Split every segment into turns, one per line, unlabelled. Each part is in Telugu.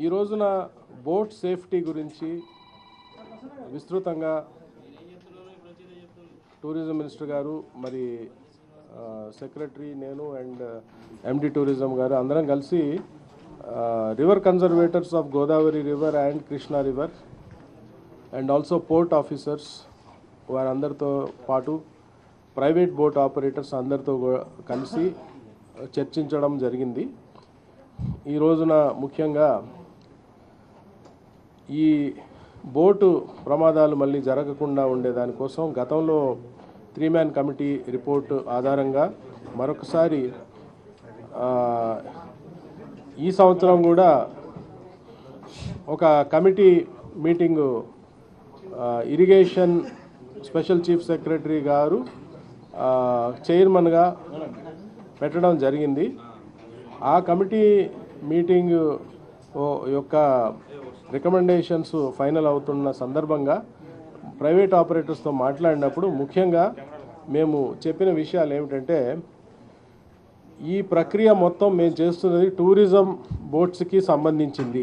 ఈ రోజున బోట్ సేఫ్టీ గురించి విస్తృతంగా టూరిజం మినిస్టర్ గారు మరి ఆ, సెక్రటరీ నేను అండ్ ఎండి టూరిజం గారు అందరం కలిసి ఆ, river conservators of Godavari river and Krishna river and also port officers వారందరితో పాటు ప్రైవేట్ బోట్ ఆపరేటర్స్ అందరితో కూడా కలిసి చర్చించడం జరిగింది ఈ రోజున ముఖ్యంగా ఈ బోటు ప్రమాదాలు మళ్ళీ జరగకుండా ఉండేదానికోసం గతంలో త్రీ మ్యాన్ కమిటీ రిపోర్ట్ ఆధారంగా మరొకసారి ఆ, ఈ సంవత్సరం కూడా ఒక కమిటీ మీటింగు ఆ, ఇరిగేషన్ స్పెషల్ చీఫ్ సెక్రటరీ గారు ఆ, చైర్మన్గా పెట్టడం జరిగింది ఆ కమిటీ మీటింగ్ ఓ- యొక్క రికమెండేషన్స్ ఫైనల్ అవుతున్న సందర్భంగా ప్రైవేట్ ఆపరేటర్స్తో మాట్లాడినప్పుడు ముఖ్యంగా మేము చెప్పిన విషయాలు ఏమిటంటే ఈ ప్రక్రియ మొత్తం మేము చేస్తున్నది టూరిజం బోట్స్కి సంబంధించింది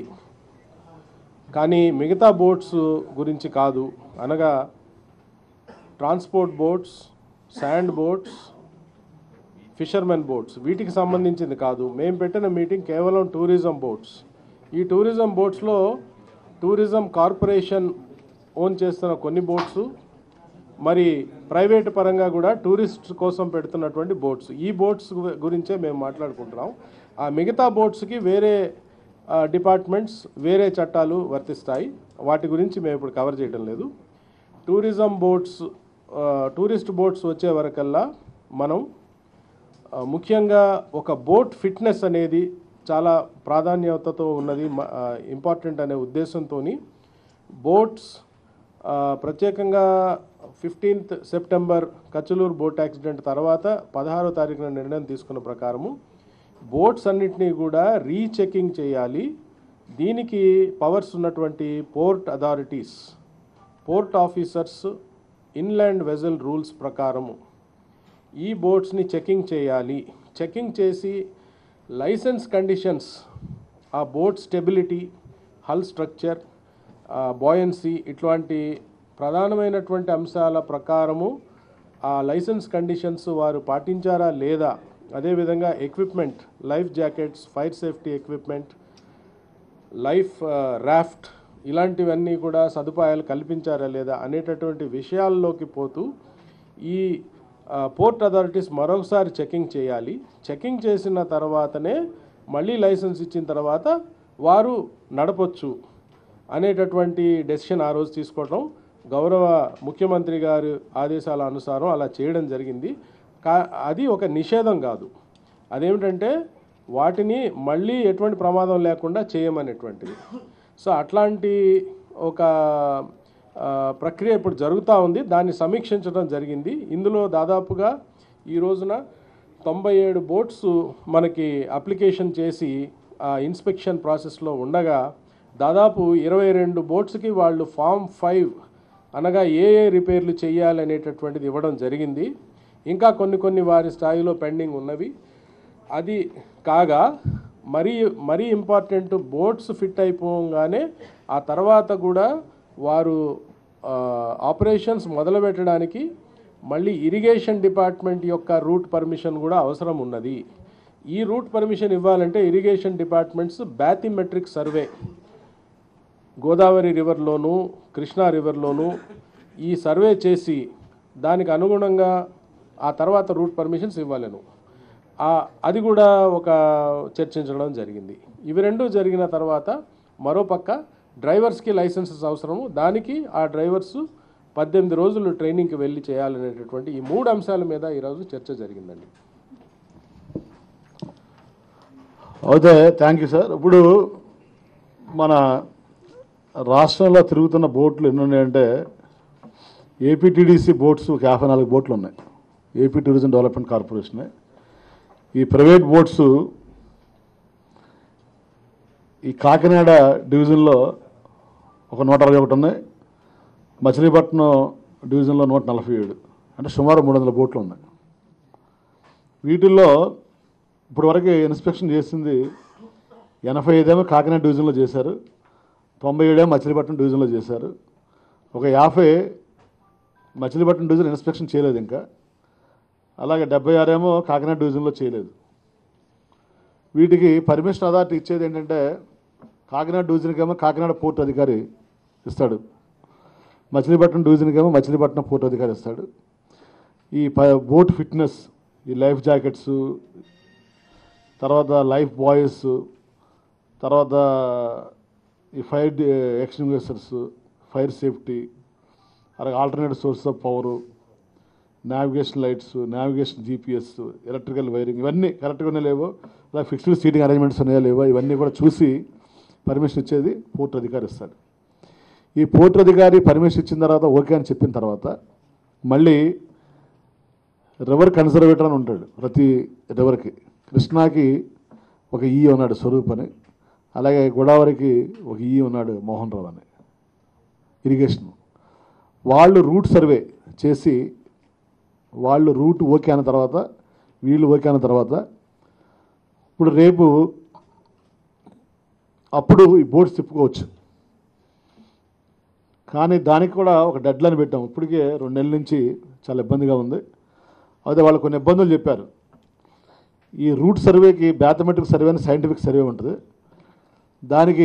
కానీ మిగతా బోట్స్ గురించి కాదు అనగా transport boats sand boats fishermen boats వీటికి సంబంధించింది కాదు మేము పెట్టిన మీటింగ్ కేవలం టూరిజం బోట్స్ ఈ టూరిజం బోట్స్లో టూరిజం కార్పొరేషన్ ఓన్ చేస్తున్న కొన్ని బోట్స్ మరి ప్రైవేట్ పరంగా కూడా టూరిస్ట్ కోసం పెడుతున్నటువంటి బోట్స్ ఈ బోట్స్ గు- గురించే మేము మాట్లాడుకుంటున్నాం ఆ మిగతా బోట్స్కి వేరే ఆ, డిపార్ట్మెంట్స్ వేరే చట్టాలు వర్తిస్తాయి వాటి గురించి మేము ఇప్పుడు కవర్ చేయడం లేదు టూరిజం బోట్స్ ఆ, టూరిస్ట్ బోట్స్ వచ్చే వరకల్లా మనం ఆ, ముఖ్యంగా ఒక బోట్ ఫిట్నెస్ అనేది చాలా ప్రాధాన్యతతో ఉన్నది ఇంపార్టెంట్ అనే ఉద్దేశంతో బోట్స్ ఆ, ప్రత్యేకంగా fifteenth September Kachaluru boat accident తర్వాత పదహారో తారీఖున నిర్ణయం తీసుకున్న ప్రకారము బోట్స్ అన్నిటినీ కూడా రీచెకింగ్ చేయాలి దీనికి పవర్స్ ఉన్నటువంటి port authorities port officers inland vessel rules ప్రకారము ఈ బోట్స్ని చెకింగ్ చేయాలి చెకింగ్ చేసి లైసెన్స్ కండిషన్స్ ఆ boat stability hull structure buoyancy ఇట్లాంటి ప్రధానమైనటువంటి అంశాల ప్రకారము ఆ లైసెన్స్ కండిషన్స్ వారు పాటించారా లేదా అదేవిధంగా equipment life jackets fire safety equipment life raft ఇలాంటివన్నీ కూడా సదుపాయాలు కల్పించారా లేదా అనేటటువంటి విషయాల్లోకి పోతూ ఈ ఆ, పోర్ట్ అథారిటీస్ మరొకసారి చెకింగ్ చేయాలి చెకింగ్ చేసిన తర్వాతనే మళ్ళీ లైసెన్స్ ఇచ్చిన తర్వాత వారు నడపొచ్చు అనేటటువంటి డెసిషన్ ఆ రోజు తీసుకోవడం గౌరవ ముఖ్యమంత్రి గారి ఆదేశాల అనుసారం అలా చేయడం జరిగింది కా అది ఒక నిషేధం కాదు అదేమిటంటే వాటిని మళ్ళీ ఎటువంటి ప్రమాదం లేకుండా చేయమనేటువంటిది సో అట్లాంటి ఒక ఆ, ప్రక్రియ ఇప్పుడు జరుగుతూ ఉంది దాన్ని సమీక్షించడం జరిగింది ఇందులో దాదాపుగా ఈ రోజున తొంభై ఏడు బోట్స్ మనకి అప్లికేషన్ చేసి ఆ ఇన్స్పెక్షన్ ప్రాసెస్లో ఉండగా దాదాపు ఇరవై రెండు బోట్స్కి వాళ్ళు ఫామ్ ఫైవ్ అనగా ఏ ఏ రిపేర్లు చేయాలి అనేటటువంటిది ఇవ్వడం జరిగింది ఇంకా కొన్ని కొన్ని వారి స్థాయిలో పెండింగ్ ఉన్నవి అది కాగా మరీ మరీ ఇంపార్టెంట్ బోట్స్ ఫిట్ అయిపోగానే ఆ తర్వాత కూడా వారు ఆపరేషన్స్ మొదలుపెట్టడానికి మళ్ళీ ఇరిగేషన్ డిపార్ట్మెంట్ యొక్క రూట్ పర్మిషన్ కూడా అవసరం ఉన్నది ఈ రూట్ పర్మిషన్ ఇవ్వాలంటే irrigation departments bathymetric survey Godavari రివర్లోను కృష్ణా రివర్లోను ఈ సర్వే చేసి దానికి అనుగుణంగా ఆ తర్వాత రూట్ పర్మిషన్స్ ఇవ్వాలను ఆ- అది కూడా ఒక చర్చించడం జరిగింది ఇవి రెండు జరిగిన తర్వాత మరోపక్క డ్రైవర్స్కి లైసెన్సెస్ అవసరము దానికి ఆ డ్రైవర్స్ పద్దెనిమిది రోజులు ట్రైనింగ్కి వెళ్ళి చేయాలనేటటువంటి ఈ మూడు అంశాల మీద ఈరోజు చర్చ జరిగిందండి
అయితే థ్యాంక్ యూ సార్ ఇప్పుడు మన రాష్ట్రంలో తిరుగుతున్న బోట్లు ఎన్ని ఉన్నాయంటే ఏపీటీడీసీ బోట్స్ ఒక యాభై నాలుగు బోట్లు ఉన్నాయి ఏపీ టూరిజం డెవలప్మెంట్ కార్పొరేషన్ ఈ ప్రైవేట్ బోట్స్ ఈ కాకినాడ డివిజన్లో ఒక నూట అరవై ఒకటి ఉన్నాయి మచిలీపట్నం డివిజన్లో నూట నలభై ఏడు అంటే సుమారు మూడు వందల బోట్లు ఉన్నాయి వీటిల్లో ఇప్పుడు వరకు ఇన్స్పెక్షన్ చేసింది ఎనభై ఐదేమో కాకినాడ డివిజన్లో చేశారు తొంభై ఏడేమో మచిలీపట్నం డివిజన్లో చేశారు ఒక యాభై మచిలీపట్నం డివిజన్ ఇన్స్పెక్షన్ చేయలేదు ఇంకా అలాగే డెబ్బై ఆరేమో కాకినాడ డివిజన్లో చేయలేదు వీటికి పర్మిషన్ అథారిటీ ఇచ్చేది ఏంటంటే కాకినాడ డివిజన్కి ఏమో కాకినాడ పోర్ట్ అధికారి ఇస్తాడు మచిలీపట్నం డివిజన్కి ఏమో మచిలీపట్నం పోర్ట్ అధికారి ఇస్తాడు ఈ ప బోట్ ఫిట్నెస్ ఈ లైఫ్ జాకెట్స్ తర్వాత లైఫ్ బాయ్స్ తర్వాత ఈ ఫైర్ ఎక్స్టింగ్విషర్స్ ఫైర్ సేఫ్టీ అలాగే alternative source of power navigation lights navigation GPS electrical wiring ఇవన్నీ కరెక్ట్గా ఉన్నాయో లేవో అలా ఫిక్స్డ్ సీటింగ్ అరేంజ్మెంట్స్ ఉన్నాయో లేవో ఇవన్నీ కూడా చూసి పర్మిషన్ ఇచ్చేది పోర్ట్ అధికారి ఇస్తాడు ఈ పోర్ట్ అధికారి పర్మిషన్ ఇచ్చిన తర్వాత ఓకే అని చెప్పిన తర్వాత మళ్ళీ రివర్ కన్జర్వేటర్ అని ఉంటాడు ప్రతి రివర్కి కృష్ణాకి ఒక ఈ ఉన్నాడు స్వరూప్ అని అలాగే గోదావరికి ఒక ఈ ఉన్నాడు మోహన్ రావు అని ఇరిగేషన్ వాళ్ళు రూట్ సర్వే చేసి వాళ్ళు రూట్ ఓకే అయిన తర్వాత వీళ్ళు ఓకే అయిన తర్వాత ఇప్పుడు రేపు అప్పుడు ఈ బోట్స్ తిప్పుకోవచ్చు కానీ దానికి కూడా ఒక డెడ్ లైన్ పెట్టాం ఇప్పటికే రెండు నెలల నుంచి చాలా ఇబ్బందిగా ఉంది అయితే వాళ్ళు కొన్ని ఇబ్బందులు చెప్పారు ఈ రూట్ సర్వేకి మ్యాథమెటిక్ సర్వే అని సైంటిఫిక్ సర్వే ఉంటుంది దానికి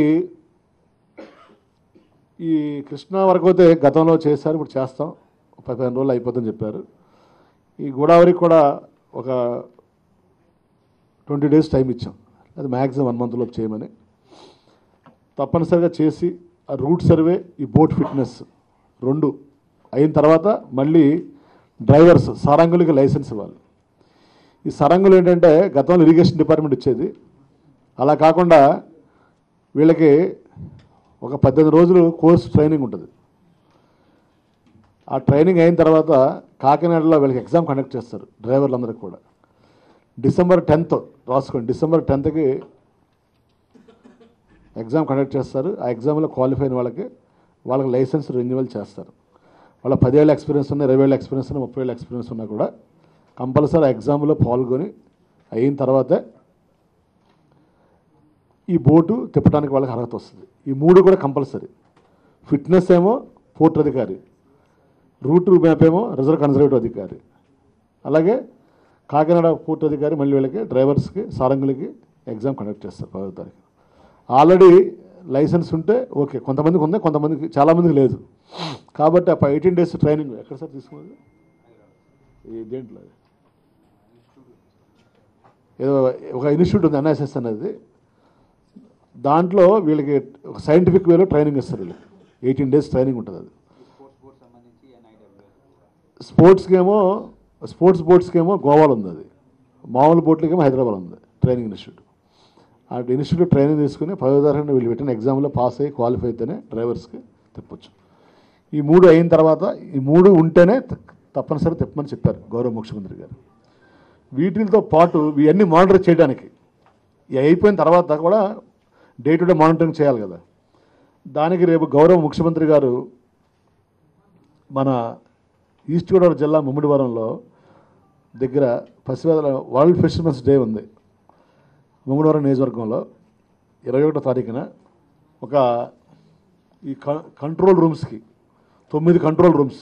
ఈ కృష్ణా వరకు అయితే గతంలో చేశారు ఇప్పుడు చేస్తాం పదిహేను రోజులు అయిపోతుందని చెప్పారు ఈ గోదావరికి కూడా ఒక ట్వంటీ డేస్ టైం ఇచ్చాం అది మ్యాక్సిమం వన్ మంత్లో చేయమని తప్పనిసరిగా చేసి ఆ రూట్ సర్వే ఈ బోట్ ఫిట్నెస్ రెండు అయిన తర్వాత మళ్ళీ డ్రైవర్స్ సారంగులకి లైసెన్స్ ఇవ్వాలి ఈ సరంగులు ఏంటంటే గతంలో ఇరిగేషన్ డిపార్ట్మెంట్ ఇచ్చేది అలా కాకుండా వీళ్ళకి ఒక పద్దెనిమిది రోజులు కోర్స్ ట్రైనింగ్ ఉంటుంది ఆ ట్రైనింగ్ అయిన తర్వాత కాకినాడలో వీళ్ళకి ఎగ్జామ్ కండక్ట్ చేస్తారు డ్రైవర్లందరికీ కూడా డిసెంబర్ టెన్త్ రాసుకోండి డిసెంబర్ టెన్త్కి ఎగ్జామ్ కండక్ట్ చేస్తారు ఆ ఎగ్జామ్లో క్వాలిఫై అయిన వాళ్ళకి వాళ్ళకి లైసెన్స్ రెన్యువల్ చేస్తారు వాళ్ళ పదేళ్ళ ఎక్స్పీరియన్స్ ఉన్న ఇరవై ఏళ్ళ ఎక్స్పీరియన్స్ ఉన్న ముప్పై ఏళ్ళ ఎక్స్పీరియన్స్ ఉన్నా కూడా కంపల్సరీ ఆ ఎగ్జామ్లో పాల్గొని అయిన తర్వాతే ఈ బోటు తిప్పడానికి వాళ్ళకి అర్హత వస్తుంది ఈ మూడు కూడా కంపల్సరీ ఫిట్నెస్ ఏమో పోర్ట్ అధికారి రూట్ మ్యాప్ ఏమో రిజర్వ్ కన్జర్వేటివ్ అధికారి అలాగే కాకినాడ పోర్ట్ అధికారి మళ్ళీ వీళ్ళకి డ్రైవర్స్కి సారంగులకి ఎగ్జామ్ కండక్ట్ చేస్తారు పదో తారీఖు ఆల్రెడీ లైసెన్స్ ఉంటే ఓకే కొంతమందికి ఉంది కొంతమందికి చాలామందికి లేదు కాబట్టి ఆ ఎయిటీన్ డేస్ ట్రైనింగ్ ఎక్కడ సార్ తీసుకున్నది ఈ దేంట్లో ఏదో ఒక ఇన్స్టిట్యూట్ ఉంది ఎన్ఎస్ఎస్ అనేది దాంట్లో వీళ్ళకి ఒక సైంటిఫిక్ వేలో ట్రైనింగ్ ఇస్తారు వీళ్ళకి ఎయిటీన్ డేస్ ట్రైనింగ్ ఉంటుంది అది
స్పోర్ట్స్ బోర్డ్ సంబంధించి ఎన్ఐడబ్ల్యూఎస్
స్పోర్ట్స్కి ఏమో స్పోర్ట్స్ బోట్స్కి ఏమో గోవాలో ఉంది అది మామూలు బోట్లకి ఏమో హైదరాబాద్ ఉంది ట్రైనింగ్ ఇన్స్టిట్యూట్ ఆ ఇన్స్టిట్యూట్ ట్రైనింగ్ తీసుకుని పదో తరగతి వీళ్ళు పెట్టిన ఎగ్జామ్లో పాస్ అయ్యి క్వాలిఫై అయితేనే డ్రైవర్స్కి తిప్పొచ్చు ఈ మూడు అయిన తర్వాత ఈ మూడు ఉంటేనే త- తప్పనిసరి తిప్పమని చెప్పారు గౌరవ ముఖ్యమంత్రి గారు వీటితో పాటు ఇవన్నీ మానిటర్ చేయడానికి ఇవి అయిపోయిన తర్వాత కూడా డే టు డే మానిటరింగ్ చేయాలి కదా దానికి రేపు గౌరవ ముఖ్యమంత్రి గారు మన ఈస్ట్ గోదావరి జిల్లా ముమ్మిడివరంలో దగ్గర పసివేదల వరల్డ్ ఫిషర్మెన్స్ డే ఉంది ముమ్మిడివరం నియోజకవర్గంలో ఇరవై ఒకటో తారీఖున ఒక ఈ క- కంట్రోల్ రూమ్స్కి తొమ్మిది కంట్రోల్ రూమ్స్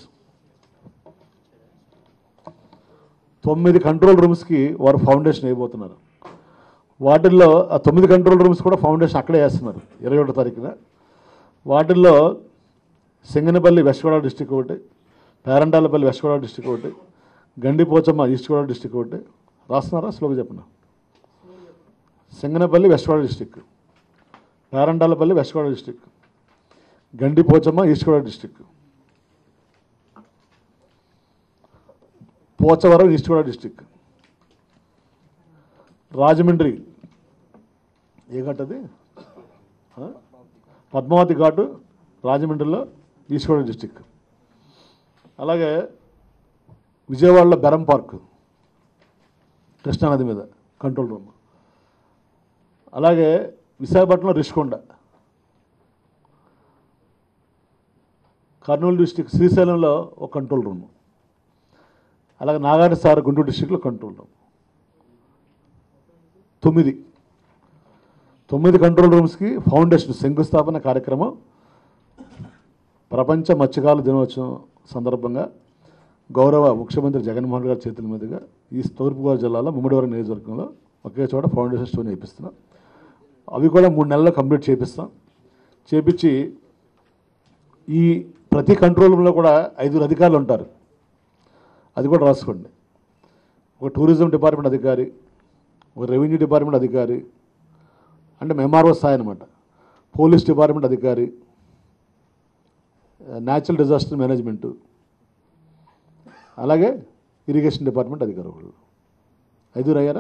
తొమ్మిది కంట్రోల్ రూమ్స్కి వారు ఫౌండేషన్ వేయబోతున్నారు వాటిల్లో ఆ తొమ్మిది కంట్రోల్ రూమ్స్ కూడా ఫౌండేషన్ అక్కడే వేస్తున్నారు ఇరవై ఒకటో తారీఖున వాటిల్లో సింగనపల్లి వెస్ట్ గోదావరి డిస్టిక్ ఒకటి పేరంటాలపల్లి వెస్ట్ గోదావరి డిస్టిక్ ఒకటి గండిపోచమ్మ ఈస్ట్ గోదావరి డిస్టిక్ ఒకటి రాస్తున్నారా స్లోగా చెప్పిన Singanapalli west Godavari district Perantalapalli west Godavari district Gandipochamma east Godavari district Pochavaram east Godavari district Rajahmundry ఏ ఘాట్ అది ఆ? పద్మావతి ఘాటు రాజమండ్రిలో ఈస్ట్ గోదావరి డిస్టిక్ అలాగే విజయవాడలో బెరం పార్క్ కృష్ణానది మీద కంట్రోల్ రూమ్ అలాగే విశాఖపట్నంలో రిషికొండ కర్నూలు డిస్టిక్ శ్రీశైలంలో ఒక కంట్రోల్ రూమ్ అలాగే నాగార్జున సార్ గుంటూరు డిస్టిక్లో కంట్రోల్ రూమ్ తొమ్మిది తొమ్మిది కంట్రోల్ రూమ్స్కి ఫౌండేషన్ శంకుస్థాపన కార్యక్రమం ప్రపంచ మత్స్యకారుల దినోత్సవం సందర్భంగా గౌరవ ముఖ్యమంత్రి జగన్మోహన్ గారి చేతుల మీదుగా ఈ తూర్పుగోదావరి జిల్లాలో ముమ్మడివరం నియోజకవర్గంలో ఒకే చోట ఫౌండేషన్ స్టోన్ వేపిస్తున్నాం అవి కూడా మూడు నెలల్లో కంప్లీట్ చేపిస్తాం చేపించి ఈ ప్రతి కంట్రోల్ రూమ్లో కూడా ఐదుగురు అధికారులు ఉంటారు అది కూడా రాసుకోండి ఒక టూరిజం డిపార్ట్మెంట్ అధికారి ఒక రెవెన్యూ డిపార్ట్మెంట్ అధికారి అంటే ఎంఆర్ఓ స్థాయి అనమాట పోలీస్ డిపార్ట్మెంట్ అధికారి న్యాచురల్ డిజాస్టర్ మేనేజ్మెంటు అలాగే ఇరిగేషన్ డిపార్ట్మెంట్ అధికారి ఒకళ్ళు ఐదుగురు అయ్యారా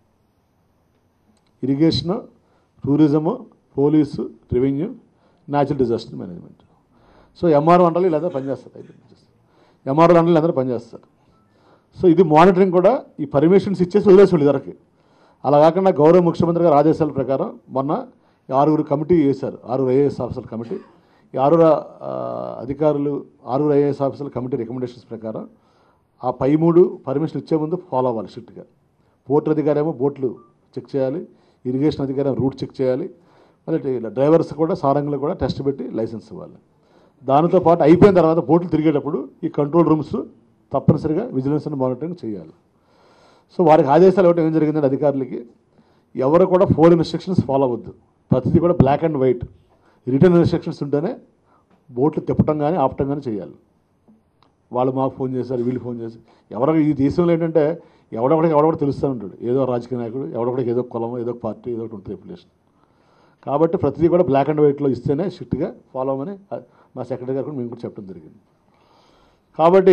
irrigation tourism police revenue natural disaster management so MRO అంటారు వీళ్ళందరూ పనిచేస్తారు ఎంఆర్ఓ అంటారు వీళ్ళందరూ పనిచేస్తారు సో ఇది మానిటరింగ్ కూడా ఈ పర్మిషన్స్ ఇచ్చేసి వదిలేసి ఇద్దరికి అలా కాకుండా గౌరవ ముఖ్యమంత్రి గారి ఆదేశాల ప్రకారం మొన్న ఈ ఆరుగురు కమిటీ వేశారు ఆరుగురు ఐఏఎస్ ఆఫీసర్ల కమిటీ ఈ ఆరుగురు ఆ, అధికారులు ఆరుగురు ఐఏఎస్ ఆఫీసర్ల కమిటీ రికమెండేషన్స్ ప్రకారం ఆ పై మూడు పర్మిషన్ ఇచ్చే ముందు ఫాలో అవ్వాలి స్ట్రిక్ట్గా పోర్టు అధికారి ఏమో బోట్లు చెక్ చేయాలి ఇరిగేషన్ అధికారి ఏమో రూట్ చెక్ చేయాలి మళ్ళీ డ్రైవర్స్ కూడా సారంగులు కూడా టెస్ట్ పెట్టి లైసెన్స్ ఇవ్వాలి దానితో పాటు అయిపోయిన తర్వాత బోట్లు తిరిగేటప్పుడు ఈ కంట్రోల్ రూమ్స్ తప్పనిసరిగా విజిలెన్స్ అండ్ మానిటరింగ్ చేయాలి సో వారికి ఆదేశాలు ఇవ్వడం ఏం జరిగిందంటే అధికారులకి ఎవరు కూడా ఫోర్ ఇన్స్ట్రక్షన్స్ ఫాలో అవ్వద్దు ప్రతిదీ కూడా black and white written instructions ఉంటేనే బోట్లు తిప్పటం కానీ ఆపటం కానీ చేయాలి వాళ్ళు మాకు ఫోన్ చేశారు వీళ్ళు ఫోన్ చేశారు ఎవరో ఈ దేశంలో ఏంటంటే ఎవడొకడికి ఎవడొకటి తెలుస్తూ ఉంటాడు ఏదో రాజకీయ నాయకుడు ఎవడొకడికి ఏదో కులం ఏదో పార్టీ ఏదో ఒకటి ఉంటుంది రెప్యులేషన్ కాబట్టి ప్రతిదీ కూడా బ్లాక్ అండ్ వైట్లో ఇస్తేనే స్ట్రిక్ట్గా ఫాలో అవ్వమని ఆ, మా సెక్రటరీ గారు కూడా మేము కూడా చెప్పడం జరిగింది కాబట్టి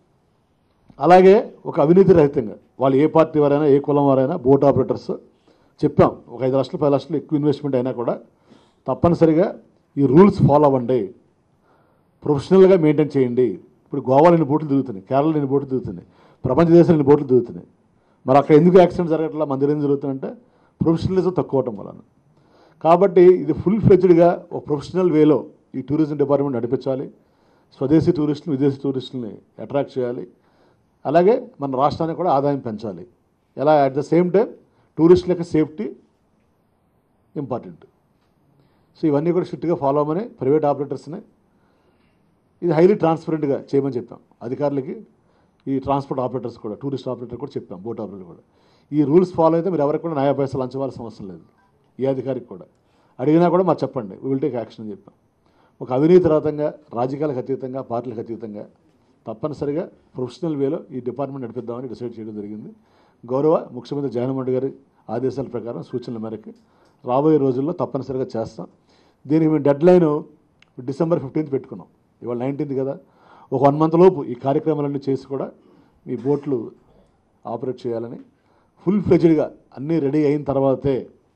అలాగే ఒక అవినీతి రహితంగా వాళ్ళు ఏ పార్టీ వారైనా ఏ కులం వారైనా బోట్ ఆపరేటర్స్ చెప్పాం ఒక ఐదు లక్షలు పది లక్షలు ఎక్కువ ఇన్వెస్ట్మెంట్ అయినా కూడా తప్పనిసరిగా ఈ రూల్స్ ఫాలో అవ్వండి ప్రొఫెషనల్గా మెయింటైన్ చేయండి ఇప్పుడు గోవాలో ఎన్ని బోట్లు దిగుతున్నాయి కేరళలో ఎన్ని బోట్లు దిగుతున్నాయి ప్రపంచ దేశాలు ఎన్ని బోట్లు దిగుతున్నాయి మరి అక్కడ ఎందుకు యాక్సిడెంట్ జరగట్లా మన దగ్గర ఏం జరుగుతుందంటే ప్రొఫెషనలిజం తక్కువ అవటం వలన కాబట్టి ఇది ఫుల్ ఫ్లెజ్డ్గా ఒక ప్రొఫెషనల్ వేలో ఈ టూరిజం డిపార్ట్మెంట్ నడిపించాలి స్వదేశీ టూరిస్టులు విదేశీ టూరిస్టులని అట్రాక్ట్ చేయాలి అలాగే మన రాష్ట్రానికి కూడా ఆదాయం పెంచాలి ఎలా అట్ ద సేమ్ టైం టూరిస్టుల యొక్క సేఫ్టీ ఇంపార్టెంట్ సో ఇవన్నీ కూడా స్ట్రిక్ట్గా ఫాలో అవ్వమని ప్రైవేట్ ఆపరేటర్స్ని ఇది హైలీ ట్రాన్స్పరెంట్గా చేయమని చెప్పాం అధికారులకి ఈ ట్రాన్స్పోర్ట్ ఆపరేటర్స్ కూడా టూరిస్ట్ ఆపరేటర్ కూడా చెప్పాం బోట్ ఆపరేటర్ కూడా ఈ రూల్స్ ఫాలో అయితే మీరు ఎవరికి కూడా న్యాయ పైసలు అంచవలసిన అవసరం లేదు ఏ అధికారికి కూడా అడిగినా కూడా మాకు చెప్పండి విల్ టేక్ యాక్షన్ అని చెప్పాం ఒక అవినీతి రహితంగా రాజకీయాలకు అతీతంగా పార్టీలకు అతీతంగా తప్పనిసరిగా ప్రొఫెషనల్ వేలో ఈ డిపార్ట్మెంట్ నడిపిద్దామని డిసైడ్ చేయడం జరిగింది గౌరవ ముఖ్యమంత్రి జగన్మోహన్ రెడ్డి గారి ఆదేశాల ప్రకారం సూచనల మేరకు రాబోయే రోజుల్లో తప్పనిసరిగా చేస్తాం దీనికి మేము డెడ్ లైన్ డిసెంబర్ ఫిఫ్టీన్త్ పెట్టుకున్నాం ఇవాళ నైన్టీన్త్ కదా ఒక వన్ మంత్ లోపు ఈ కార్యక్రమాలన్నీ చేసి కూడా మీ బోట్లు ఆపరేట్ చేయాలని ఫుల్ ఫ్లెజ్డ్గా అన్నీ రెడీ అయిన తర్వాతే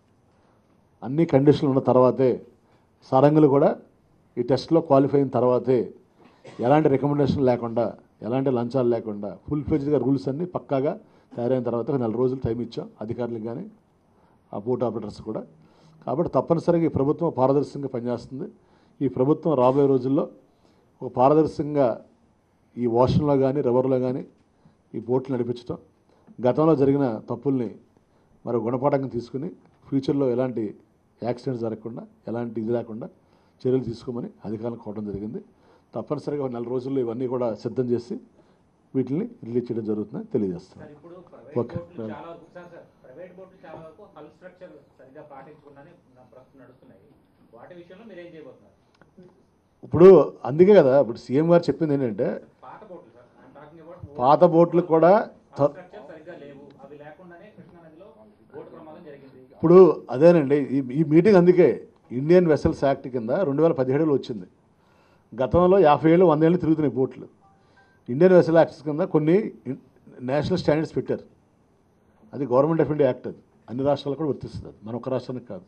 అన్ని కండిషన్లు ఉన్న తర్వాతే సరంగులు కూడా ఈ టెస్ట్లో క్వాలిఫై అయిన తర్వాతే ఎలాంటి రికమెండేషన్ లేకుండా ఎలాంటి లంచాలు లేకుండా ఫుల్ ఫ్లెజ్డ్గా రూల్స్ అన్నీ పక్కాగా తయారైన తర్వాత ఒక నెల రోజులు టైం ఇచ్చాం అధికారులకు కానీ ఆ బోట్ ఆపరేటర్స్ కూడా కాబట్టి తప్పనిసరిగా ఈ ప్రభుత్వం పారదర్శకంగా పనిచేస్తుంది ఈ ప్రభుత్వం రాబోయే రోజుల్లో ఒక పారదర్శకంగా ఈ ఓషన్లో కానీ రివర్లో కానీ ఈ బోట్లు నడిపించడం గతంలో జరిగిన తప్పుల్ని మరి గుణపాఠంగా తీసుకుని ఫ్యూచర్లో ఎలాంటి యాక్సిడెంట్స్ జరగకుండా ఎలాంటి ఇది లేకుండా చర్యలు తీసుకోమని అధికారులకు కోవడం జరిగింది తప్పనిసరిగా ఒక నెల రోజుల్లో ఇవన్నీ కూడా సిద్ధం చేసి వీటిని రిలీజ్ చేయడం జరుగుతుందని తెలియజేస్తాను
సార్ ఇప్పుడు
ఓకే.
ప్రైవేట్ బోట్లు చాలా వరకు సార్ సార్ ప్రైవేట్ బోట్లు చాలా వరకు హల్ స్ట్రక్చర్ సరిగ్గా పాటించకుండానే నా ప్రస్తుతం నడుస్తున్నాయి వాటి విషయంలో మీరు ఏం చేయబోతున్నారు
ఇప్పుడు అందుకే కదా ఇప్పుడు సీఎం గారు చెప్పింది ఏంటంటే
పాత బోట్లు సార్ ఐఎమ్ టాకింగ్ అబౌట్
పాత బోట్లు కూడా త-
స్ట్రక్చర్ సరిగ్గా లేవు అవి లేకుండానే కృష్ణా నదిలో బోటు ప్రమాదం జరిగింది
ఇప్పుడు అదేనండి ఈ ఈ మీటింగ్ అందుకే ఇండియన్ వెసల్స్ యాక్ట్ కింద రెండు వేల పదిహేడులో వచ్చింది గతంలో యాభై ఏళ్ళు వంద ఏళ్ళు తిరుగుతున్నాయి బోట్లు ఇండియన్ వెసల్ యాక్ట్స్ కింద కొన్ని ఇన్- నేషనల్ స్టాండర్డ్స్ పెట్టారు అది గవర్నమెంట్ ఆఫ్ ఇండియా యాక్ట్ అది అన్ని రాష్ట్రాలకు కూడా వర్తిస్తుంది అది మన ఒక్క రాష్ట్రానికి కాదు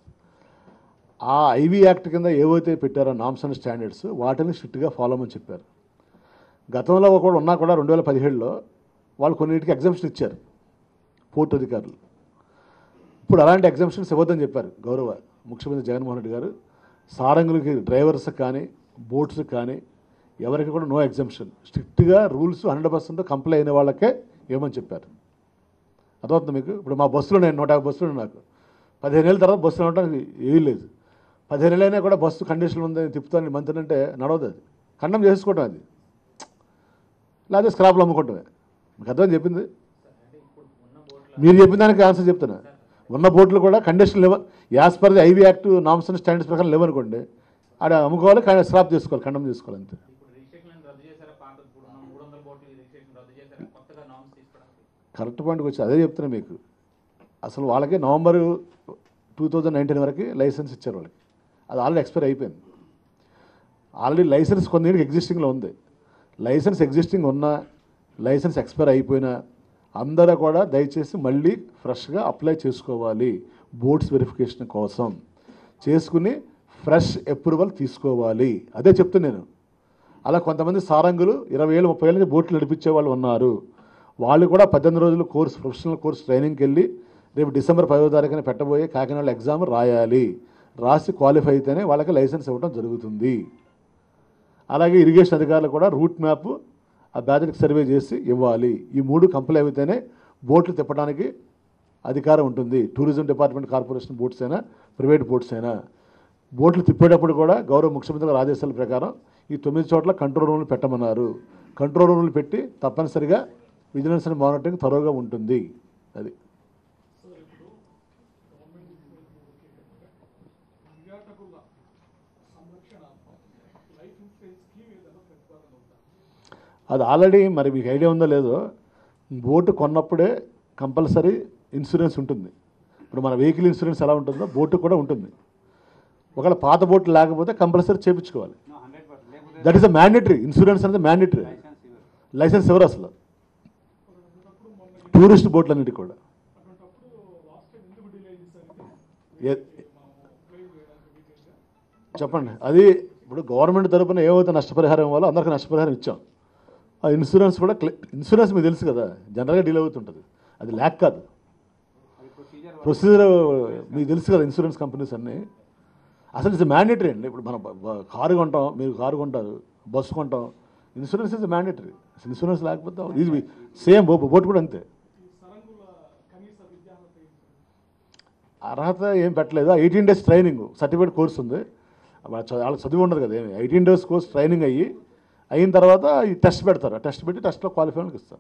ఆ ఐవీ యాక్ట్ కింద ఏవైతే పెట్టారో నామ్స్ అండ్ స్టాండర్డ్స్ వాటిని స్ట్రిక్ట్గా ఫాలో అని చెప్పారు గతంలో కూడా ఉన్నా కూడా రెండు వేల పదిహేడులో వాళ్ళు కొన్నిటికి ఎగ్జామ్షన్ ఇచ్చారు పోర్టు అధికారులు ఇప్పుడు అలాంటి ఎగ్జామ్షన్స్ ఇవ్వద్దని చెప్పారు గౌరవ ముఖ్యమంత్రి జగన్మోహన్ రెడ్డి గారు సారంగులకి డ్రైవర్స్ కానీ బోట్స్ కానీ ఎవరికి కూడా నో ఎగ్జామ్షన్ స్ట్రిక్ట్గా రూల్స్ హండ్రెడ్ పర్సెంట్ కంప్లై అయిన వాళ్ళకే ఇవ్వమని చెప్పారు అర్థమవుతుంది మీకు ఇప్పుడు మా బస్సులో నేను నూట యాభై బస్సులు ఉన్నాయి నాకు పదిహేను ఏళ్ళ తర్వాత బస్సు నడవడానికి ఏమీ లేదు పదిహేను ఏళ్ళైనా కూడా బస్సు కండిషన్ ఉందని తిప్పుతాను మంత్రి అంటే నడవదు అది ఖండం చేసుకోవటం అది లేకపోతే స్క్రాప్లు అమ్ముకోవటమే మీకు అర్థం చెప్పింది
అంటే ఇప్పుడు ఉన్న బోట్ల
మీరు చెప్పిన దానికి ఆన్సర్ చెప్తున్నా ఉన్న బోట్లు కూడా కండిషన్ లేవ as per the IV act norms and standards ప్రకారం లేవనుకోండి ఆడ అమ్ముకోవాలి కానీ స్క్రాప్ చేసుకోవాలి ఖండం చేసుకోవాలి అంతే
ఇప్పుడు రిజిస్ట్రేషన్ రద్దు చేశారా పాత ఇప్పుడు ఉన్న మూడు వందల బోట్లు రిజిస్ట్రేషన్ రద్దు చేశారా కొత్తగా నామ్స్ తీసుకోవడానికి
కరెక్ట్ పాయింట్కి వచ్చి అదే చెప్తున్నా మీకు అసలు వాళ్ళకి నవంబర్ టూ థౌజండ్ నైన్టీన్ వరకు లైసెన్స్ ఇచ్చారు వాళ్ళకి అది ఆల్రెడీ ఎక్స్పైర్ అయిపోయింది ఆల్రెడీ లైసెన్స్ కొన్ని ఎగ్జిస్టింగ్లో ఉంది లైసెన్స్ ఎగ్జిస్టింగ్ ఉన్నా లైసెన్స్ ఎక్స్పైర్ అయిపోయినా అందరూ కూడా దయచేసి మళ్ళీ ఫ్రెష్గా అప్లై చేసుకోవాలి బోర్డ్స్ వెరిఫికేషన్ కోసం చేసుకుని ఫ్రెష్ అప్రూవల్ తీసుకోవాలి అదే చెప్తున్నా నేను అలా కొంతమంది సారంగులు ఇరవై ఏళ్ళు ముప్పై ఏళ్ళ నుంచి బోట్లు నడిపించే వాళ్ళు ఉన్నారు వాళ్ళు కూడా పద్దెనిమిది రోజులు కోర్స్ ప్రొఫెషనల్ కోర్స్ ట్రైనింగ్కి వెళ్ళి రేపు డిసెంబర్ పదో తారీఖున పెట్టబోయే కాకినాడ ఎగ్జామ్ రాయాలి రాసి క్వాలిఫై అయితేనే వాళ్ళకి లైసెన్స్ ఇవ్వడం జరుగుతుంది అలాగే ఇరిగేషన్ అధికారులు కూడా రూట్ మ్యాప్ ఆ బ్యాజెట్కి సర్వే చేసి ఇవ్వాలి ఈ మూడు కంప్లై అయితేనే బోట్లు తిప్పడానికి అధికారం ఉంటుంది టూరిజం డిపార్ట్మెంట్ కార్పొరేషన్ బోట్స్ అయినా ప్రైవేట్ బోట్స్ అయినా బోట్లు తిప్పేటప్పుడు కూడా గౌరవ ముఖ్యమంత్రి గారి ఆదేశాల ప్రకారం ఈ తొమ్మిది చోట్ల కంట్రోల్ రూమ్లు పెట్టమన్నారు కంట్రోల్ రూమ్లు పెట్టి తప్పనిసరిగా విజిలెన్స్ అండ్ మానిటరింగ్ త్వరగా ఉంటుంది అది అది ఆల్రెడీ మరి మీకు ఐడియా ఉందో లేదో బోటు కొన్నప్పుడే కంపల్సరీ ఇన్సూరెన్స్ ఉంటుంది ఇప్పుడు మన వెహికల్ ఇన్సూరెన్స్ ఎలా ఉంటుందో బోటు కూడా ఉంటుంది ఒకవేళ పాత బోటు లేకపోతే కంపల్సరీ చేయించుకోవాలి
నో హండ్రెడ్ పర్సెంట్ లేకపోతే
that is a mandatory insurance అనేది మ్యాండేటరీ
లైసెన్స్ ఇవ్వరు
లైసెన్స్ ఎవరు అసలు టూరిస్ట్ బోట్లన్నిటికీ కూడా ఏ- చెప్పండి అది ఇప్పుడు గవర్నమెంట్ తరపున ఏవైతే నష్టపరిహారం ఇవ్వాలో అందరికీ నష్టపరిహారం ఇచ్చాం ఆ ఇన్సూరెన్స్ కూడా క్లె ఇన్సూరెన్స్ మీకు తెలుసు కదా జనరల్గా డీల్ అవుతుంటుంది అది ల్యాక్ కాదు
అది ప్రొసీజర్
ప్రొసీజర్ మీకు తెలుసు కదా ఇన్సూరెన్స్ కంపెనీస్ అన్నీ అసలు ఇట్స్ మ్యాండేటరీ అండి ఇప్పుడు మనం బ- బ- కారు కొంటాం మీరు కారు కొంటారు బస్సు కొంటాం ఇన్సూరెన్స్ ఇస్ మ్యాండేటరీ ఇన్సూరెన్స్ లేకపోతే ఇది సేమ్ బోట్ కూడా అంతే అర్హత ఏం పెట్టలేదు eighteen days training certificate course ఉంది వాళ్ళ చ- వాళ్ళకి చదివి ఉండదు కదా ఏమి ఎయిటీన్ డేస్ కోర్స్ ట్రైనింగ్ అయ్యి అయిన తర్వాత ఈ టెస్ట్ పెడతారు టెస్ట్ పెట్టి టెస్ట్లో క్వాలిఫై వాళ్ళకి ఇస్తారు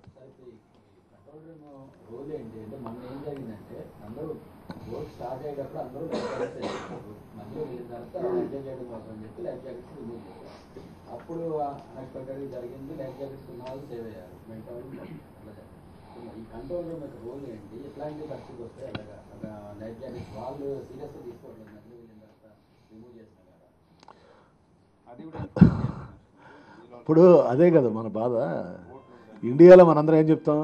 రోజు ఏంటి అంటే మొన్న ఏం జరిగిందంటే అందరూ రోజు స్టార్ట్ అయ్యేటప్పుడు అందరూ లైఫ్ జాకెట్స్ వేసుకున్నారు మళ్ళీ వెళ్ళిన తర్వాత లైఫ్ జాకెట్ కోసం అని చెప్పి లైఫ్ జాకెట్స్ రిమూవ్ చేశారు అప్పుడు అన్ఎక్స్పెక్టెడ్గా జరిగింది లైఫ్ జాకెట్స్ ఉన్న వాళ్ళు సేవ్ అయ్యారు మిగతా వాళ్ళు అట్లా జరిగింది. సో ఈ కంట్రోల్ రూమ్ యొక్క రోల్ ఏంటి ఎట్లాంటి పరిస్థితి వస్తే అలాగా అలా లైఫ్ జాకెట్స్ వాళ్ళు సీరియస్గా తీసుకోవట్లేదు మళ్ళీ వెళ్ళిన తర్వాత రిమూవ్ చేస్తున్నారు కదా
అది కూడా
ఇప్పుడు అదే కదా మన బాధ ఇండియాలో మనందరం ఏం చెప్తాం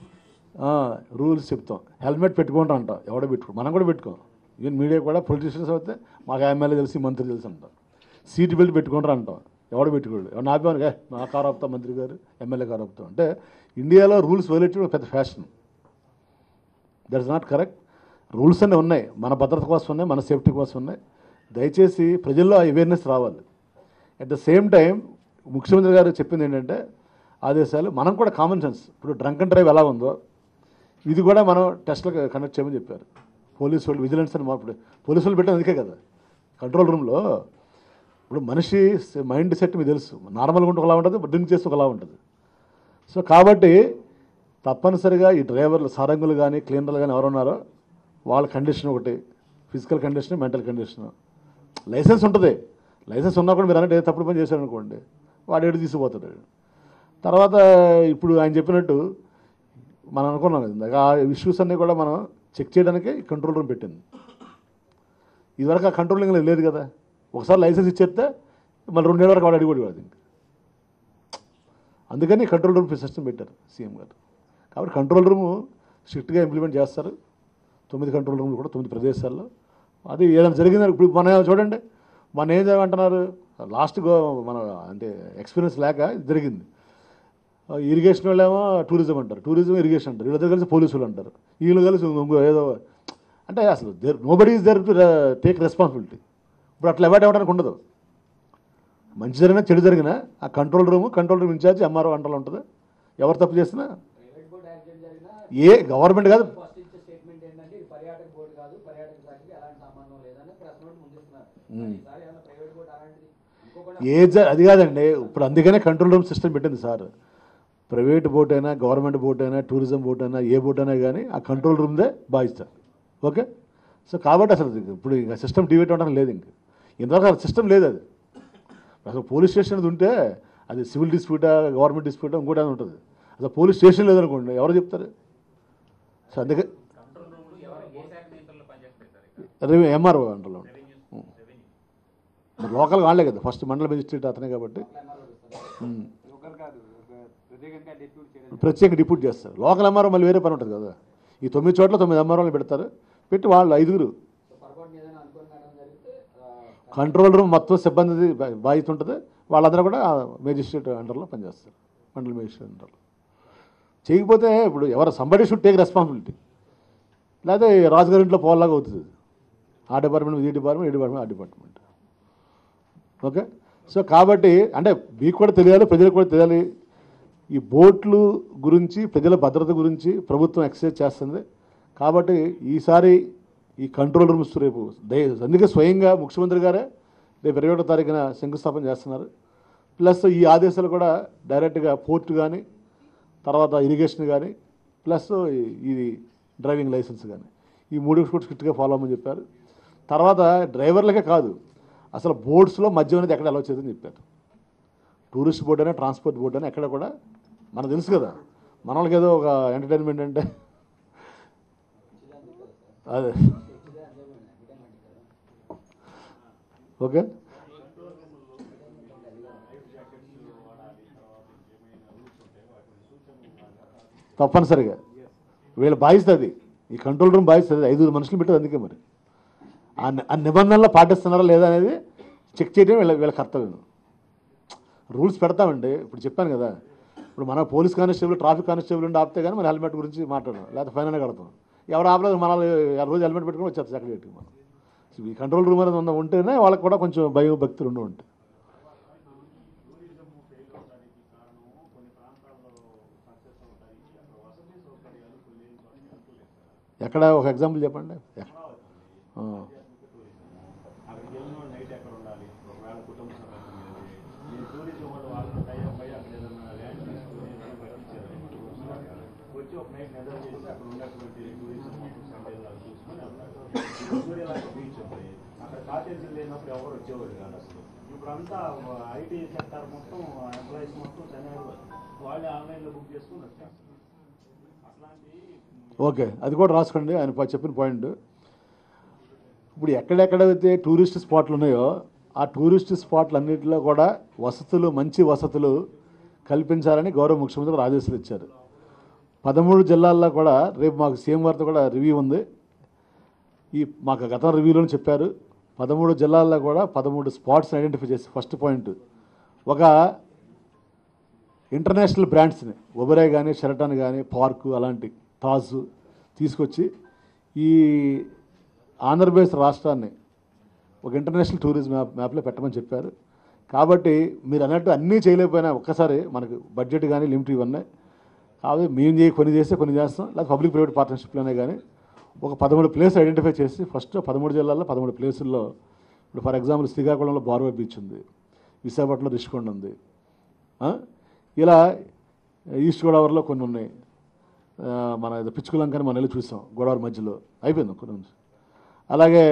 రూల్స్ చెప్తాం హెల్మెట్ పెట్టుకుంటా అంటాం ఎవడో పెట్టుకో మనం కూడా పెట్టుకోం ఈవెన్ మీడియా కూడా పొలిటీషియన్స్ అయితే మాకు ఎమ్మెల్యే తెలిసి మంత్రి తెలిసి అంటాం సీట్ బెల్ట్ పెట్టుకుంటారు అంటాం ఎవడో పెట్టుకోడు ఎవరు ఆపాను "ఏ, నా కారు ఆపుతాం మంత్రి గారు ఎమ్మెల్యే కారు ఆపుతాం అంటే ఇండియాలో రూల్స్ వైలేట్ పెద్ద fashion that is not correct rules అన్నీ ఉన్నాయి మన భద్రత కోసం ఉన్నాయి మన సేఫ్టీ కోసం ఉన్నాయి దయచేసి ప్రజల్లో అవేర్నెస్ రావాలి అట్ ద సేమ్ టైం ముఖ్యమంత్రి గారు చెప్పింది ఏంటంటే ఆదేశాలు మనం కూడా కామన్ సెన్స్ ఇప్పుడు డ్రంక్ అండ్ డ్రైవ్ ఎలా ఉందో ఇది కూడా మనం టెస్ట్లో కండక్ట్ చేయమని చెప్పారు పోలీసు వాళ్ళు విజిలెన్స్ అని ఇప్పుడు పోలీసు వాళ్ళు పెట్టిన అందుకే కదా కంట్రోల్ రూమ్లో ఇప్పుడు మనిషి మైండ్ సెట్ మీకు తెలుసు నార్మల్గా ఉంటే ఒకలా ఉంటుంది డ్రింక్ చేస్తే ఒకలా ఉంటుంది సో కాబట్టి తప్పనిసరిగా ఈ డ్రైవర్లు సారంగులు కానీ క్లీనర్లు కానీ ఎవరున్నారో వాళ్ళ కండిషన్ ఒకటి physical condition mental condition licence ఉంటుంది లైసెన్స్ ఉన్నా కూడా మీరు అన్నట్టు ఏ తప్పుడు పని చేశారనుకోండి వాడు ఏడు తీసుకుపోతాడు తర్వాత ఇప్పుడు ఆయన చెప్పినట్టు మనం అనుకున్నాం కదా ఇందాక ఆ ఇష్యూస్ అన్నీ కూడా మనం చెక్ చేయడానికి కంట్రోల్ రూమ్ పెట్టింది ఇదివరకు ఆ కంట్రోలింగ్ లేదు కదా ఒకసారి లైసెన్స్ ఇచ్చేస్తే మళ్ళీ రెండేళ్ళ వరకు వాడు అడిగోడు వాడు ఇంకా అందుకని కంట్రోల్ రూమ్ సిస్టమ్ పెట్టారు సీఎం గారు కాబట్టి కంట్రోల్ రూమ్ స్ట్రిక్ట్గా ఇంప్లిమెంట్ చేస్తారు తొమ్మిది కంట్రోల్ రూమ్లు కూడా తొమ్మిది ప్రదేశాల్లో అది ఏదైనా జరిగిందని ఇప్పుడు మన చూడండి మన ఏం చేయమంటున్నారు లాస్ట్ గో మన అంటే ఎక్స్పీరియన్స్ లేక ఇది జరిగింది ఇరిగేషన్ వాళ్ళేమో టూరిజం అంటారు టూరిజం ఇరిగేషన్ అంటారు వీళ్ళిద్దరు కలిసి పోలీసులు అంటారు వీళ్ళు కలిసి ఇంకో ఏదో అంటే అసలు there nobody is there to take responsibility ఇప్పుడు అట్లా అవాయిడ్ అవ్వడానికి ఉండదు మంచి జరిగినా చెడు జరిగినా ఆ control room control room incharge MRO అంటలో ఉంటుంది ఎవరు తప్పు చేసినా
ప్రైవేట్ బోర్డు యాక్సిడెంట్ జరిగినా
ఏ గవర్నమెంట్ కాదు
ఫస్ట్ ఇచ్చే స్టేట్మెంట్ ఏంటంటే ఇది పర్యాటక బోర్డు కాదు పర్యాటక శాఖకి ఈసారి ఏమైనా ప్రైవేట్ బోట్ అలాంటిది ఇంకొకటి
ఏ జ- అది కాదండి ఇప్పుడు అందుకనే కంట్రోల్ రూమ్ సిస్టమ్ పెట్టింది సార్ ప్రైవేట్ బోట్ అయినా గవర్నమెంట్ బోట్ అయినా టూరిజం బోట్ అయినా ఏ బోట్ అయినా కానీ ఆ కంట్రోల్ రూమ్దే బాధిస్తారు ఓకే సో కాబట్టి అసలు ఇది ఇప్పుడు ఇంకా సిస్టమ్ డివేట్ అవ్వడం లేదు ఇంక ఇంతవరకు సిస్టమ్ లేదు అది అసలు పోలీస్ స్టేషన్ అది ఉంటే అది సివిల్ డిస్ప్యూటా గవర్నమెంట్ డిస్ప్యూటా ఇంకోటి అని ఉంటుంది అసలు పోలీస్ స్టేషన్ లేదనుకోండి ఎవరు చెప్తారు సో అందుకే
కంట్రోల్ రూమ్లు ఎవరు ఏ శాఖ నియంత్రణలో పనిచేస్తారు సార్ ఇక్కడ
రెవెన్యూ ఎంఆర్ఓ అంటారు
రెవెన్యూ రెవెన్యూ
మరి లోకల్ వాళ్ళే కదా ఫస్ట్ మండల మెజిస్ట్రేట్ అతనే కాబట్టి ఉమ్.
ఒకరు కాదు ఒక ప్రత్యేకంగా డిప్యూట్ చేయడం
ప్రత్యేక డిప్యూట్ చేస్తారు లోకల్ ఎంఆర్ఓ మళ్ళీ వేరే పని ఉంటుంది కదా ఈ తొమ్మిది చోట్ల తొమ్మిది ఎంఆర్ఓలు పెడతారు పెట్టి వాళ్ళు ఐదుగురు
సో పొరపాటున ఏదైనా అనుకోని కారణం జరిగితే ఆ,
కంట్రోల్ రూమ్ మొత్తం సిబ్బంది బా- బాధ్యత ఉంటుంది వాళ్ళందరూ కూడా మేజిస్ట్రేట్ అండర్లో పనిచేస్తారు మండల మేజిస్ట్రేట్ అండర్లో చేయకపోతే ఇప్పుడు ఎవరు సంబడి షుడ్ టేక్ రెస్పాన్సిబిలిటీ లేకపోతే రాజుగారి ఇంట్లో పోలాగా అవుతుంది ఆ డిపార్ట్మెంట్ ఈ డిపార్ట్మెంట్ ఈ డిపార్ట్మెంట్ ఆ డిపార్ట్మెంట్ ఓకే సో కాబట్టి అంటే మీకు కూడా తెలియాలి ప్రజలకు కూడా తెలియాలి ఈ బోట్లు గురించి ప్రజల భద్రత గురించి ప్రభుత్వం ఎక్సైజ్ చేస్తుంది కాబట్టి ఈసారి ఈ కంట్రోల్ రూమ్స్ రేపు దయ అందుకే స్వయంగా ముఖ్యమంత్రి గారే రేపు ఇరవై ఒకటో తారీఖున శంకుస్థాపన చేస్తున్నారు ప్లస్ ఈ ఆదేశాలు కూడా డైరెక్ట్గా పోర్టు కానీ తర్వాత ఇరిగేషన్ కానీ ప్లస్ ఇది డ్రైవింగ్ లైసెన్స్ కానీ ఈ మూడు కూడా స్ట్రిక్ట్గా ఫాలో అవ్వమని చెప్పారు తర్వాత డ్రైవర్లకే కాదు అసలు బోట్స్లో మద్యం అనేది ఎక్కడ అలౌ చేయదని చెప్పారు టూరిస్ట్ బోట్ అయినా ట్రాన్స్పోర్ట్ బోట్ అయినా ఎక్కడ కూడా మనకు తెలుసు కదా మన వాళ్ళకి ఏదో ఒక ఎంటర్టైన్మెంట్ అంటే అదే ఓకే తప్పనిసరిగా వీళ్ళ బాధ్యత అది ఈ కంట్రోల్ రూమ్ బాధ్యత అది ఐదుగురు మనుషులు పెట్టేది అందుకే మరి ఆ ని- ఆ నిబంధనలు పాటిస్తున్నారా లేదా అనేది చెక్ చేయడం వీళ్ళ వీళ్ళ కర్తవ్యం రూల్స్ పెడతామండి ఇప్పుడు చెప్పాను కదా ఇప్పుడు మన పోలీస్ కానిస్టేబుల్ ట్రాఫిక్ కానిస్టేబుల్ ఉండి ఆపితే కానీ మన హెల్మెట్ గురించి మాట్లాడడం లేకపోతే ఫైన్ అయినా కడతాం ఎవరు ఆపలేదు మన రోజు హెల్మెట్ పెట్టుకుని వచ్చేస్తారు సెక్రటరీకి మనం సో ఈ కంట్రోల్ రూమ్ అనేది ఉన్న ఉంటేనే వాళ్ళకి కూడా కొంచెం భయం భక్తులు ఉండి ఉంటాయి ఎక్కడ ఒక ఎగ్జాంపుల్ చెప్పండి ఎక్కడ? ఆ.
అక్కడికి వెళ్ళిన నైట్ ఎక్కడ ఉండాలి ఒకవేళ కుటుంబ సమేతం వెళ్ళి నేను టూరిజం వాళ్ళు వాళ్ళని టైప్ అయ్యి అక్కడ ఏదైనా ల్యాండ్ తీసుకుని ఏదైనా పట్టించారు వచ్చి ఒక నైట్ నిద్ర చేసి అక్కడ ఉన్నటువంటి టూరిజం మొత్తం సండేలు అవి చూసుకొని వెళ్తారు సూర్యలాగా బీచ్ ఉంది అక్కడ కాటేజీలు లేనప్పుడు ఎవరు వచ్చేవాడు కాదు అసలు ఇప్పుడు అంతా ఐటీ సెక్టర్ మొత్తం ఎంప్లాయీస్ మొత్తం చెన్నై వాళ్ళే ఆన్లైన్లో బుక్ చేసుకుని వచ్చేస్తారు అట్లాంటి
ఓకే అది కూడా రాసుకోండి ఆయన ప- చెప్పిన పాయింట్ ఇప్పుడు ఎక్కడెక్కడైతే టూరిస్ట్ స్పాట్లు ఉన్నాయో ఆ టూరిస్ట్ స్పాట్లు అన్నింటిలో కూడా వసతులు మంచి వసతులు కల్పించాలని గౌరవ ముఖ్యమంత్రి గారు ఆదేశాలు ఇచ్చారు పదమూడు జిల్లాల్లో కూడా రేపు మాకు సీఎం గారితో కూడా రివ్యూ ఉంది ఈ మాకు గత రివ్యూలో చెప్పారు పదమూడు జిల్లాల్లో కూడా పదమూడు స్పాట్స్ని ఐడెంటిఫై చేసి ఫస్ట్ పాయింట్ ఒక ఇంటర్నేషనల్ బ్రాండ్స్ని ఒబరే కానీ షెరటాన్ కానీ పార్కు అలాంటి తాజు తీసుకొచ్చి ఈ ఆంధ్రప్రదేశ్ రాష్ట్రాన్ని ఒక ఇంటర్నేషనల్ టూరిజం మ్యాప్ మ్యాప్లో పెట్టమని చెప్పారు కాబట్టి మీరు అన్నట్టు అన్నీ చేయలేకపోయినా ఒక్కసారి మనకు బడ్జెట్ కానీ లిమిట్ ఇవన్నీ కాబట్టి మేము చేయి కొన్ని చేస్తే కొన్ని చేస్తాం లేదా పబ్లిక్ ప్రైవేట్ పార్ట్నర్షిప్లోనే కానీ ఒక పదమూడు ప్లేస్ ఐడెంటిఫై చేసి ఫస్ట్ పదమూడు జిల్లాల్లో పదమూడు ప్లేసుల్లో ఇప్పుడు ఫర్ ఎగ్జాంపుల్ శ్రీకాకుళంలో బార్వర్ బీచ్ ఉంది విశాఖపట్నంలో రిషికొండ ఉంది ఆ? ఇలా ఈస్ట్ గోదావరిలో కొన్ని ఉన్నాయి ఆ, మన ఇది పిచ్చుకులంకని మనం వెళ్ళి చూసాం గోదావరి మధ్యలో అయిపోయింది కొన్ని నుంచి అలాగే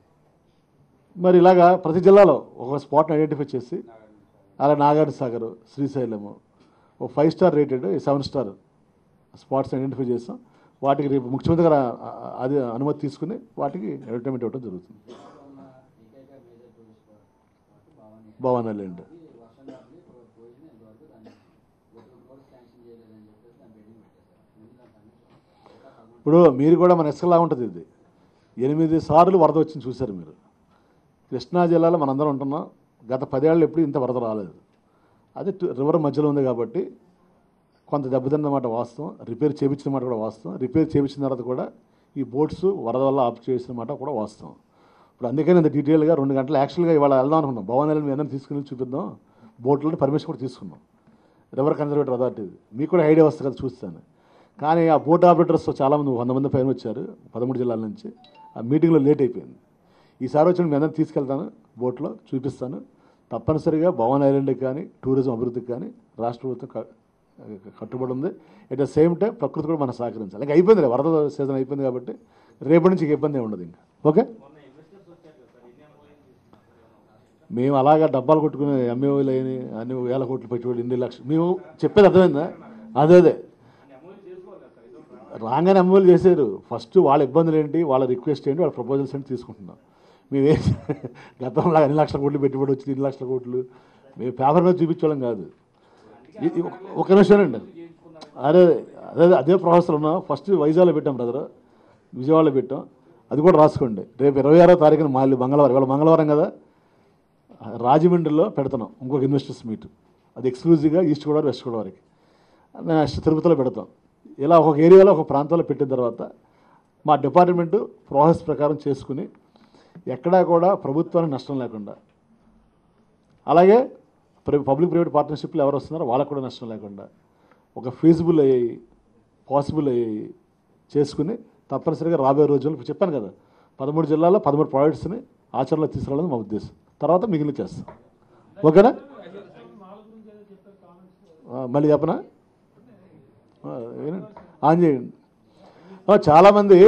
మరి ఇలాగా ప్రతి జిల్లాలో ఒక స్పాట్ని ఐడెంటిఫై చేసి అలా నాగార్జున సాగర్ శ్రీశైలము ఒక five star rated seven star spots identify చేస్తాం వాటికి రేపు ముఖ్యమంత్రి గారు ఆ- ఆ- అది అనుమతి తీసుకుని వాటికి అడ్వర్టైజ్మెంట్ ఇవ్వడం జరుగుతుంది
ఉన్న ఏకైక major tourist spot Bhavani
Bhavani land
ఇది వర్షం కాబట్టి పోయింది ఇంతవరకు దాన్ని గొప్పలు కూడా శాంక్షన్ చేయలేదని చెప్పేసి దాన్ని బెడ్డింగ్ పెట్టేశారు ముందు దాని కమిషన్ ఇంకా పదమూడు
ఇప్పుడు మీరు కూడా మన ఇసుకలా ఉంటుంది ఇది ఎనిమిది సార్లు వరద వచ్చింది చూశారు మీరు కృష్ణా జిల్లాలో మనందరం ఉంటున్నాం గత పదేళ్ళు ఎప్పుడు ఇంత వరద రాలేదు అది టు- రివర్ మధ్యలో ఉంది కాబట్టి కొంత దెబ్బతిన్నమాట వాస్తవం రిపేర్ చేయించిన మాట కూడా వాస్తవం రిపేర్ చేయించిన తర్వాత కూడా ఈ బోట్స్ వరద వల్ల ఆఫ్ చేసిన మాట కూడా వాస్తవం ఇప్పుడు అందుకని ఇంత డీటెయిల్గా రెండు గంటలు యాక్చువల్గా ఇవాళ వెళ్దాం అనుకున్నాం భవనాలను మీ అందరం తీసుకుని వెళ్ళి చూపిద్దాం బోట్లలో పర్మిషన్ కూడా తీసుకున్నాం రివర్ కన్జర్వేటర్ అథారిటీ మీకు కూడా ఐడియా వస్తుంది కదా చూస్తాను కానీ ఆ బోట్ ఆపరేటర్స్ చాలామంది వంద మంది పైన వచ్చారు పదమూడు జిల్లాల నుంచి ఆ మీటింగ్లో లేట్ అయిపోయింది ఈసారి వచ్చి మీ అందరం తీసుకెళ్తాను బోట్లో చూపిస్తాను తప్పనిసరిగా భవన్ ఐలాండ్కి కానీ టూరిజం అభివృద్ధికి కానీ రాష్ట్ర ప్రభుత్వం క- కట్టుబడి ఉంది ఎట్ ద సేమ్ టైం ప్రకృతి కూడా మనం సహకరించాలి ఇంకా అయిపోయింది వరద సీజన్ అయిపోయింది కాబట్టి రేపటి నుంచి ఇంక ఇబ్బంది ఏమి ఉండదు ఇంకా ఓకే మేము అలాగా డబ్బాలు కొట్టుకుని ఎంఏఓలు అయిన అన్ని వేల కోట్లు పెట్టుబడి ఇన్ని లక్షలు మేము చెప్పేది అర్థమైందా అదే అదే రాగానే అమలు చేశారు ఫస్ట్ వాళ్ళ ఇబ్బందులు ఏంటి వాళ్ళ రిక్వెస్ట్ ఏంటి వాళ్ళ ప్రపోజల్స్ ఏంటి తీసుకుంటున్నాం మేము ఏం గతంలో అన్ని లక్షల కోట్లు పెట్టుబడి వచ్చింది ఇన్ని లక్షల కోట్లు మేము పేపర్ మీద చూపించడం కాదు ఇది ఒక- ఒక నిమిషం అండి అదే అదే అదే ప్రాసెస్లో ఉన్నాం ఫస్ట్ వైజాగ్లో పెట్టాం బ్రదర్ విజయవాడలో పెట్టాం అది కూడా రాసుకోండి రేపు ఇరవై ఆరో తారీఖున మళ్ళీ మంగళవారం ఇవాళ మంగళవారం కదా రాజమండ్రిలో పెడుతున్నాం ఇంకొక ఇన్వెస్టర్స్ మీట్ అది ఎక్స్క్లూజివ్గా ఈస్ట్ గోదావరి వెస్ట్ గోదావరికి నెక్స్ట్ తిరుపతిలో పెడతాం ఇలా ఒక ఏరియాలో ఒక ప్రాంతంలో పెట్టిన తర్వాత మా డిపార్ట్మెంటు ప్రాసెస్ ప్రకారం చేసుకుని ఎక్కడా కూడా ప్రభుత్వానికి నష్టం లేకుండా అలాగే ప్ర- పబ్లిక్ ప్రైవేట్ పార్ట్నర్షిప్లు ఎవరు వస్తున్నారో వాళ్ళకు కూడా నష్టం లేకుండా ఒక ఫీజిబుల్ అయ్యాయి పాసిబుల్ అయ్యాయి చేసుకుని తప్పనిసరిగా రాబోయే రోజుల్లో ఇప్పుడు చెప్పాను కదా పదమూడు జిల్లాల్లో పదమూడు ప్రాజెక్ట్స్ని ఆచరణలో తీసుకురావాలని మా ఉద్దేశం తర్వాత మిగిలిన చేస్తాం ఓకేనా ఆ, మళ్ళీ చెప్పనా ఆ, ఏనండి? ఆన్ చేయండి ఆ, చాలామంది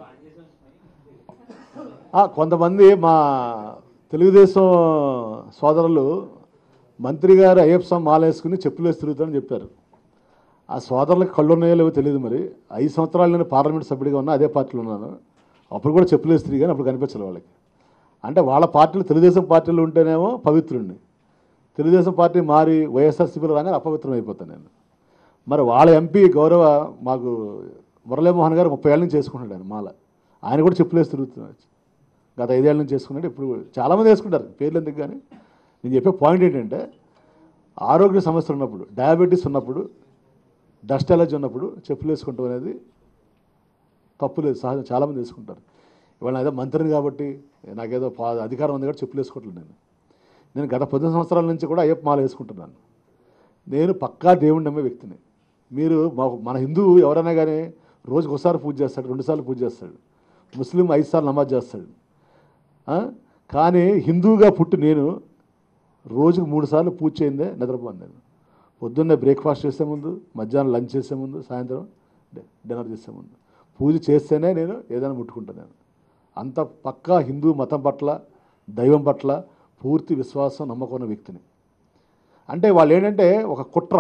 ఆ, కొంతమంది మా తెలుగుదేశం సోదరులు మంత్రి గారు అయ్యప్ప స్వామి మాల వేసుకుని చెప్పులు వేసి తిరుగుతారని చెప్పారు ఆ సోదరులకు కళ్ళు ఉన్నాయో లేవో తెలియదు మరి ఐదు సంవత్సరాలు నేను పార్లమెంట్ సభ్యుడిగా ఉన్నా అదే పార్టీలో ఉన్నాను అప్పుడు కూడా చెప్పులు వేసి తిరిగాను అప్పుడు కనిపించలేదు వాళ్ళకి అంటే వాళ్ళ పార్టీలు తెలుగుదేశం పార్టీలు ఉంటేనేమో పవిత్రుడిని తెలుగుదేశం పార్టీ మారి వైఎస్ఆర్సీపీలో రాగానే అపవిత్రం అయిపోతాను నేను మరి వాళ్ళ ఎంపీ గౌరవ మాకు మురళీమోహన్ గారు ముప్పై ఏళ్ళ నుంచి చేసుకుంటున్నాడు ఆయన మాల ఆయన కూడా చెప్పులు వేసి తిరుగుతున్నాడు గత ఐదేళ్ళ నుంచి చేసుకున్నాడు ఇప్పుడు చాలామంది వేసుకుంటారు పేర్లు ఎందుకు కానీ నేను చెప్పే పాయింట్ ఏంటంటే ఆరోగ్య సమస్యలు ఉన్నప్పుడు డయాబెటీస్ ఉన్నప్పుడు డస్ట్ ఎలర్జీ ఉన్నప్పుడు చెప్పులు వేసుకుంటాం అనేది తప్పు లేదు సహజం చాలామంది వేసుకుంటారు ఇవాళ ఏదో మంత్రిని కాబట్టి నాకేదో పా- అధికారం ఉంది కాబట్టి చెప్పులు వేసుకోవట్లేదు నేను నేను గత పది సంవత్సరాల నుంచి కూడా అయ్యప్ప మాల వేసుకుంటున్నాను నేను పక్కా దేవుడిని నమ్మే వ్యక్తిని మీరు మా- మన హిందువు ఎవరైనా కానీ రోజుకు ఒకసారి పూజ చేస్తాడు రెండుసార్లు పూజ చేస్తాడు ముస్లిం ఐదు సార్లు నమాజ్ చేస్తాడు ఆ? కానీ హిందువుగా పుట్టి నేను రోజుకు మూడు సార్లు పూజ చేయిందే నిద్రపోను నేను పొద్దున్నే బ్రేక్ఫాస్ట్ చేసే ముందు మధ్యాహ్నం లంచ్ చేసే ముందు సాయంత్రం డి- డిన్నర్ చేసే ముందు పూజ చేస్తేనే నేను ఏదైనా ముట్టుకుంటాను నేను అంత పక్కా హిందూ మతం పట్ల దైవం పట్ల పూర్తి విశ్వాసం నమ్మకం ఉన్న వ్యక్తిని అంటే వాళ్ళు ఏంటంటే ఒక కుట్ర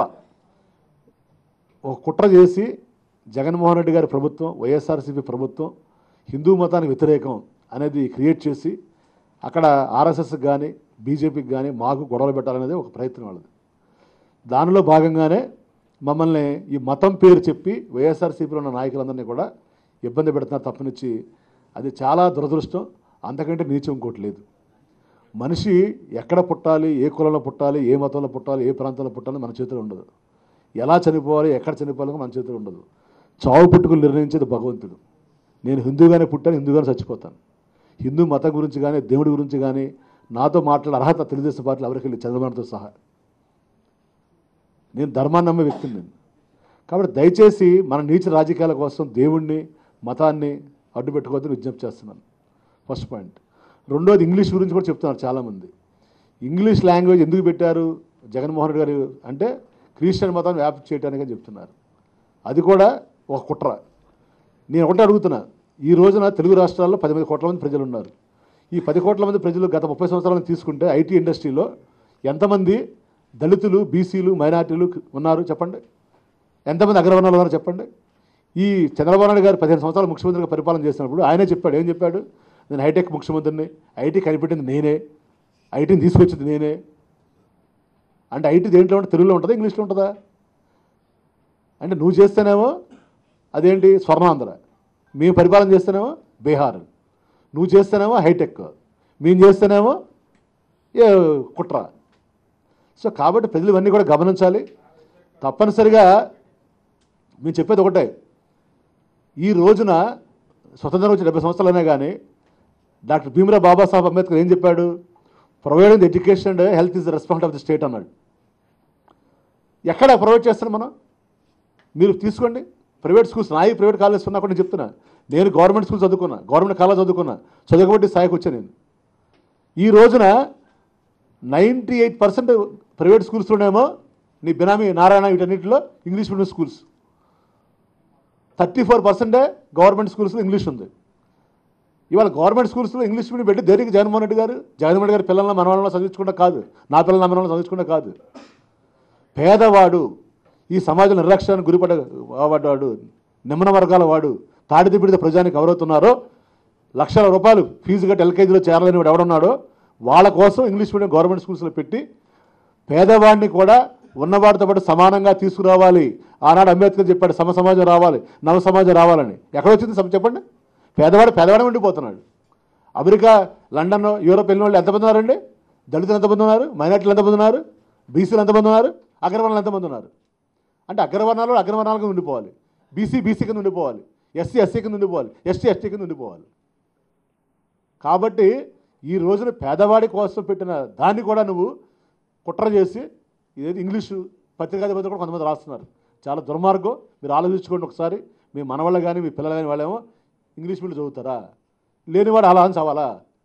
ఒక కుట్ర చేసి జగన్మోహన్ రెడ్డి గారి ప్రభుత్వం వైఎస్ఆర్సీపీ ప్రభుత్వం హిందూ మతానికి వ్యతిరేకం అనేది క్రియేట్ చేసి అక్కడ ఆర్ఎస్ఎస్కి కానీ బీజేపీకి కానీ మాకు గొడవలు పెట్టాలనేది ఒక ప్రయత్నం వాళ్ళది దానిలో భాగంగానే మమ్మల్ని ఈ మతం పేరు చెప్పి వైఎస్ఆర్సీపీలో ఉన్న నాయకులందరినీ కూడా ఇబ్బంది పెడుతున్నారు తప్పనిచ్చి అది చాలా దురదృష్టం అంతకంటే నీచం ఇంకోటి లేదు మనిషి ఎక్కడ పుట్టాలి ఏ కులంలో పుట్టాలి ఏ మతంలో పుట్టాలి ఏ ప్రాంతంలో పుట్టాలి మన చేతిలో ఉండదు ఎలా చనిపోవాలి ఎక్కడ చనిపోవాలి మన చేతిలో ఉండదు చావు పుట్టుకులు నిర్ణయించేది భగవంతుడు నేను హిందూగానే పుట్టాను హిందూగానే చచ్చిపోతాను హిందూ మతం గురించి కానీ దేవుడి గురించి కానీ నాతో మాట్లాడే అర్హత తెలుగుదేశం పార్టీలు ఎవరికి లేదు చంద్రబాబుతో సహా నేను ధర్మాన్ని నమ్మే వ్యక్తిని నేను కాబట్టి దయచేసి మన నీచ రాజకీయాల కోసం దేవుణ్ణి మతాన్ని అడ్డు పెట్టుకోవద్దని విజ్ఞప్తి చేస్తున్నాను ఫస్ట్ పాయింట్ రెండోది ఇంగ్లీష్ గురించి కూడా చెప్తున్నారు చాలామంది ఇంగ్లీష్ లాంగ్వేజ్ ఎందుకు పెట్టారు జగన్మోహన్ రెడ్డి గారు అంటే క్రిస్టియన్ మతాన్ని వ్యాప్తి చేయడానికి అని చెప్తున్నారు అది కూడా ఒక కుట్ర నేను ఒకటే అడుగుతున్నా ఈ రోజున తెలుగు రాష్ట్రాల్లో పది కోట్ల మంది ప్రజలు ఉన్నారు ఈ పది కోట్ల మంది ప్రజలు గత ముప్పై సంవత్సరాలను తీసుకుంటే ఐటీ ఇండస్ట్రీలో ఎంతమంది దళితులు బీసీలు మైనార్టీలు ఉన్నారు చెప్పండి ఎంతమంది అగ్రవర్ణాలు ఉన్నారు చెప్పండి ఈ చంద్రబాబు నాయుడు గారు పదిహేను సంవత్సరాలు ముఖ్యమంత్రిగా పరిపాలన చేసినప్పుడు ఆయనే చెప్పాడు ఏం చెప్పాడు నేను హైటెక్ ముఖ్యమంత్రిని ఐటీ కనిపెట్టింది నేనే ఐటీని తీసుకొచ్చింది నేనే అంటే ఐటీ దేంట్లో ఉంటుంది తెలుగులో ఉంటుందా ఇంగ్లీష్లో ఉంటుందా అంటే నువ్వు చేస్తేనేమో అదేంటి స్వర్ణాంధ్ర మేము పరిపాలన చేస్తేనేమో బీహార్ నువ్వు చేస్తేనేమో హైటెక్ మేము చేస్తేనేమో ఏ కుట్ర సో కాబట్టి ప్రజలు ఇవన్నీ కూడా గమనించాలి తప్పనిసరిగా మేము చెప్పేది ఒకటే ఈ రోజున స్వతంత్రం వచ్చి డెబ్బై సంవత్సరాలైనా కానీ డాక్టర్ భీమరావు బాబాసాహెబ్ అంబేద్కర్ ఏం చెప్పాడు providing the education and health is the response of the state అన్నాడు ఎక్కడ ప్రొవైడ్ చేస్తున్నాం మనం మీరు తీసుకోండి ప్రైవేట్ స్కూల్స్ నాయి ప్రైవేట్ కాలేజ్ ఉన్నా కూడా నేను చెప్తున్నా నేను గవర్నమెంట్ స్కూల్ చదువుకున్నా గవర్నమెంట్ కాలేజ్ చదువుకున్నా చదువుకోబట్టి స్థాయికి వచ్చాను నేను ఈ రోజున నైంటీ ఎయిట్ పర్సెంట్ ప్రైవేట్ స్కూల్స్లోనేమో నీ బినామీ నారాయణ వీటన్నిటిలో English medium schools thirty four పర్సెంటే గవర్నమెంట్ స్కూల్స్లో ఇంగ్లీష్ ఉంది ఇవాళ గవర్నమెంట్ స్కూల్స్లో ఇంగ్లీష్ మీడియం పెట్టి దేనికి జగన్మోహన్ రెడ్డి గారు జగన్మోహన్ రెడ్డి గారి పిల్లల్ని మన వాళ్ళని చదివించకుండా కాదు నా పిల్లల్ని మన వాళ్ళని చదివించకుండా కాదు పేదవాడు ఈ సమాజ నిర్లక్ష్యానికి గురిపడ వాడు నిమ్న వర్గాల వాడు తాడిదిపిడిద ప్రజానికి ఎవరవుతున్నారో లక్షల రూపాయలు ఫీజు కట్టి ఎల్కేజీలో చేరాలని వాడు ఎవడున్నాడో వాళ్ళ కోసం ఇంగ్లీష్ మీడియం గవర్నమెంట్ స్కూల్స్లో పెట్టి పేదవాడిని కూడా ఉన్నవాడితో పాటు సమానంగా తీసుకురావాలి ఆనాడు అంబేద్కర్ చెప్పాడు సమ సమాజం రావాలి నవ సమాజం రావాలని ఎక్కడ వచ్చింది సమ చెప్పండి పేదవాడు పేదవాడే ఉండిపోతున్నాడు అమెరికా లండన్ యూరోప్ వెళ్ళిన వాళ్ళు ఎంతమంది ఉన్నారండి దళితులు ఎంతమంది ఉన్నారు మైనార్టీలు ఎంతమంది ఉన్నారు బీసీలు ఎంతమంది ఉన్నారు అగ్రవర్ణాలు ఎంతమంది ఉన్నారు అంటే అగ్రవర్ణాలు అగ్రవర్ణాల కింద ఉండిపోవాలి బీసీ బీసీ కింద ఉండిపోవాలి ఎస్సీ ఎస్సీ కింద ఉండిపోవాలి ఎస్టీ ఎస్టీ కింద ఉండిపోవాలి కాబట్టి ఈ రోజున పేదవాడి కోసం పెట్టిన దాన్ని కూడా నువ్వు కుట్ర చేసి ఇదేది ఇంగ్లీషు పత్రికాధిపతులు కూడా కొంతమంది రాస్తున్నారు చాలా దుర్మార్గం మీరు ఆలోచించుకోండి ఒకసారి మీ మనవాళ్ళు కానీ మీ పిల్లలు కానీ వాళ్ళేమో ఇంగ్లీష్ మీడియం చదువుతారా లేనివాడు అలా అని చవాలా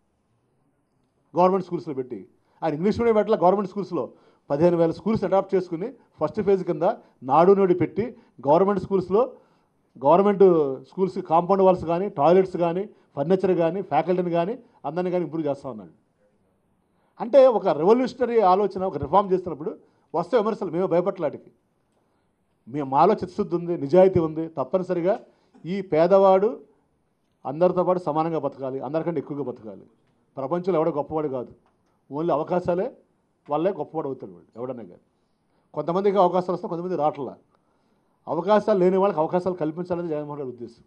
గవర్నమెంట్ స్కూల్స్లో పెట్టి ఆయన ఇంగ్లీష్ మీడియం పెట్టాల గవర్నమెంట్ స్కూల్స్లో పదిహేను వేల స్కూల్స్ అడాప్ట్ చేసుకుని ఫస్ట్ ఫేజ్ కింద నాడు నేడు పెట్టి గవర్నమెంట్ స్కూల్స్లో గవర్నమెంట్ స్కూల్స్ కాంపౌండ్ వాల్స్ కానీ టాయిలెట్స్ కానీ ఫర్నిచర్ కానీ ఫ్యాకల్టీని కానీ అందరిని కానీ ఇంప్రూవ్ చేస్తూ ఉన్నాడు అంటే ఒక రెవల్యూషనరీ ఆలోచన ఒక రిఫార్మ్ చేస్తున్నప్పుడు వస్తే విమర్శలు మేము భయపట్లాటికి మేము మాలో చిత్తశుద్ధి ఉంది నిజాయితీ ఉంది తప్పనిసరిగా ఈ పేదవాడు అందరితో పాటు సమానంగా బతకాలి అందరికంటే ఎక్కువగా బతకాలి ప్రపంచంలో ఎవడో గొప్పవాడు కాదు ఓన్లీ అవకాశాలే వాళ్ళే గొప్పవాడు అవుతాడు వాడు ఎవడన్నా కానీ కొంతమందికి అవకాశాలు వస్తాయి కొంతమంది రావట్లా అవకాశాలు లేని వాళ్ళకి అవకాశాలు కల్పించాలని జగన్మోహన్ రెడ్డి ఉద్దేశం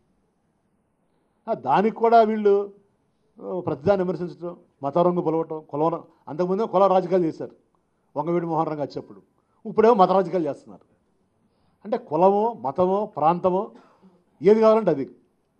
ఆ, దానికి కూడా వీళ్ళు ఓ, ప్రతిదాన్ని విమర్శించడం మత రంగు పొలవటం కులం అంతకుముందే కుల రాజకీయాలు చేశారు వంగవీడి మోహన్ రంగు వచ్చేప్పుడు ఇప్పుడేమో మత రాజకీయాలు చేస్తున్నారు అంటే కులము మతము ప్రాంతము ఏది కావాలంటే అది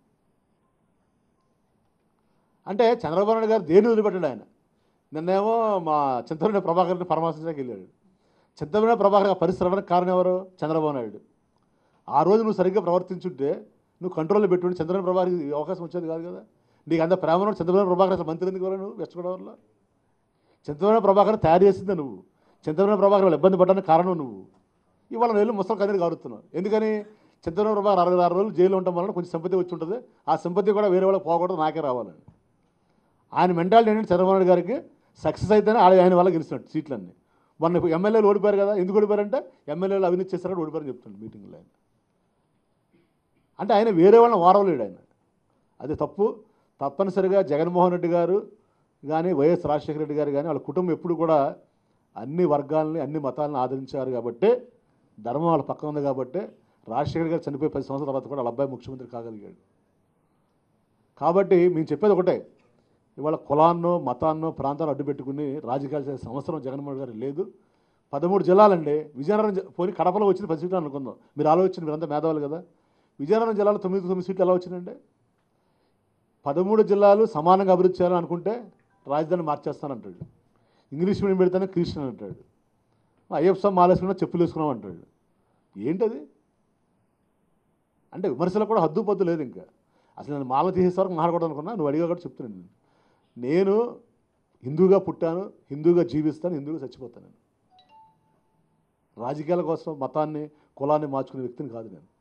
అంటే చంద్రబాబు నాయుడు గారు దేని వదిలిపెట్టాడు ఆయన నిన్నేమో మా చింతమనేని ప్రభాకర్ని పరామర్శించడానికి వెళ్ళాడు చింతమనేని ప్రభాకర్ పరిశ్రమకు కారణం ఎవరు చంద్రబాబు నాయుడు ఆ రోజు నువ్వు సరిగ్గా ప్రవర్తించుంటే నువ్వు కంట్రోల్లో పెట్టుకుంటే చంద్రబాబు ప్రభాకర్ ఈ అవకాశం వచ్చేది కాదు కదా నీకు అంత ప్రేమ చంద్రబాబు ప్రభాకర్ అసలు మంత్రి ఎందుకు నువ్వు వెస్ట్ గోదావరిలో చంద్రబాబు ప్రభాకర్ తయారు చేసిందే నువ్వు చంద్రబాబు ప్రభాకర్ వాళ్ళు ఇబ్బంది పడడానికి కారణం నువ్వు ఇవాళ వెళ్ళి ముసలి కదిరి కారుతున్నావు ఎందుకని చంద్రబాబు ప్రభాకర్ అరవై ఆరు రోజులు జైల్లో ఉండటం వలన కొంచెం సింపతి వచ్చి ఉంటుంది ఆ సింపతి కూడా వేరే వాళ్ళకి పోకూడదు నాకే రావాలని ఆయన మెంటాలిటీ ఏంటంటే చంద్రబాబు నాయుడు గారికి సక్సెస్ అయితేనే ఆయన ఆయన వల్ల గెలిచినట్టు సీట్లన్నీ మొన్న ఇప్పుడు ఎమ్మెల్యేలు ఓడిపోయారు కదా ఎందుకు ఓడిపోయారంటే ఎమ్మెల్యేలు అవినీతి చేశారని ఓడిపోయారని చెప్తుండే మీటింగ్లో ఆయన అంటే ఆయన వేరే వాళ్ళని వారవలేడు ఆయన అది తప్పు తప్పనిసరిగా జగన్మోహన్ రెడ్డి గారు కానీ వైఎస్ రాజశేఖర రెడ్డి గారు కానీ వాళ్ళ కుటుంబం ఎప్పుడు కూడా అన్ని వర్గాలని అన్ని మతాలను ఆదరించారు కాబట్టి ధర్మం వాళ్ళ పక్కన ఉంది కాబట్టి రాజశేఖర గారు చనిపోయి పది సంవత్సరాల తర్వాత కూడా వాళ్ళ అబ్బాయి ముఖ్యమంత్రి కాగలిగాడు కాబట్టి మేము చెప్పేది ఒకటే ఇవాళ కులాన్నో మతాన్నో ప్రాంతాన్ని అడ్డు పెట్టుకుని రాజకీయాలు చేసే సంవత్సరం జగన్మోహన్ గారు లేదు పదమూడు జిల్లాలండి విజయనగరం జి- పోనీ కడపలో వచ్చింది పది సీట్లు అనుకుందాం మీరు ఆలోచించి మీరంతా మేధావులు కదా విజయనగరం జిల్లాలో తొమ్మిది తొమ్మిది సీట్లు ఎలా వచ్చిందండి పదమూడు జిల్లాలు సమానంగా అభివృద్ధి చేయాలని అనుకుంటే రాజధాని మార్చేస్తానంటాడు ఇంగ్లీష్ మీడియం పెడితేనే క్రిస్టియన్ అంటాడు అయ్యప్ప స్వామి మాలేసుకున్నా చెప్పులు వేసుకున్నాం అంటాడు ఏంటది అంటే విమర్శలకు కూడా హద్దు పొద్దు లేదు ఇంకా అసలు నేను మాల తీసేసే వరకు మాట్లాడకూడదు అనుకున్నా నువ్వు అడిగా కూడా చెప్తున్నాను నేను. నేను హిందూగా పుట్టాను హిందూగా జీవిస్తాను హిందూగా చచ్చిపోతాను నేను రాజకీయాల కోసం మతాన్ని కులాన్ని మార్చుకునే వ్యక్తిని కాదు నేను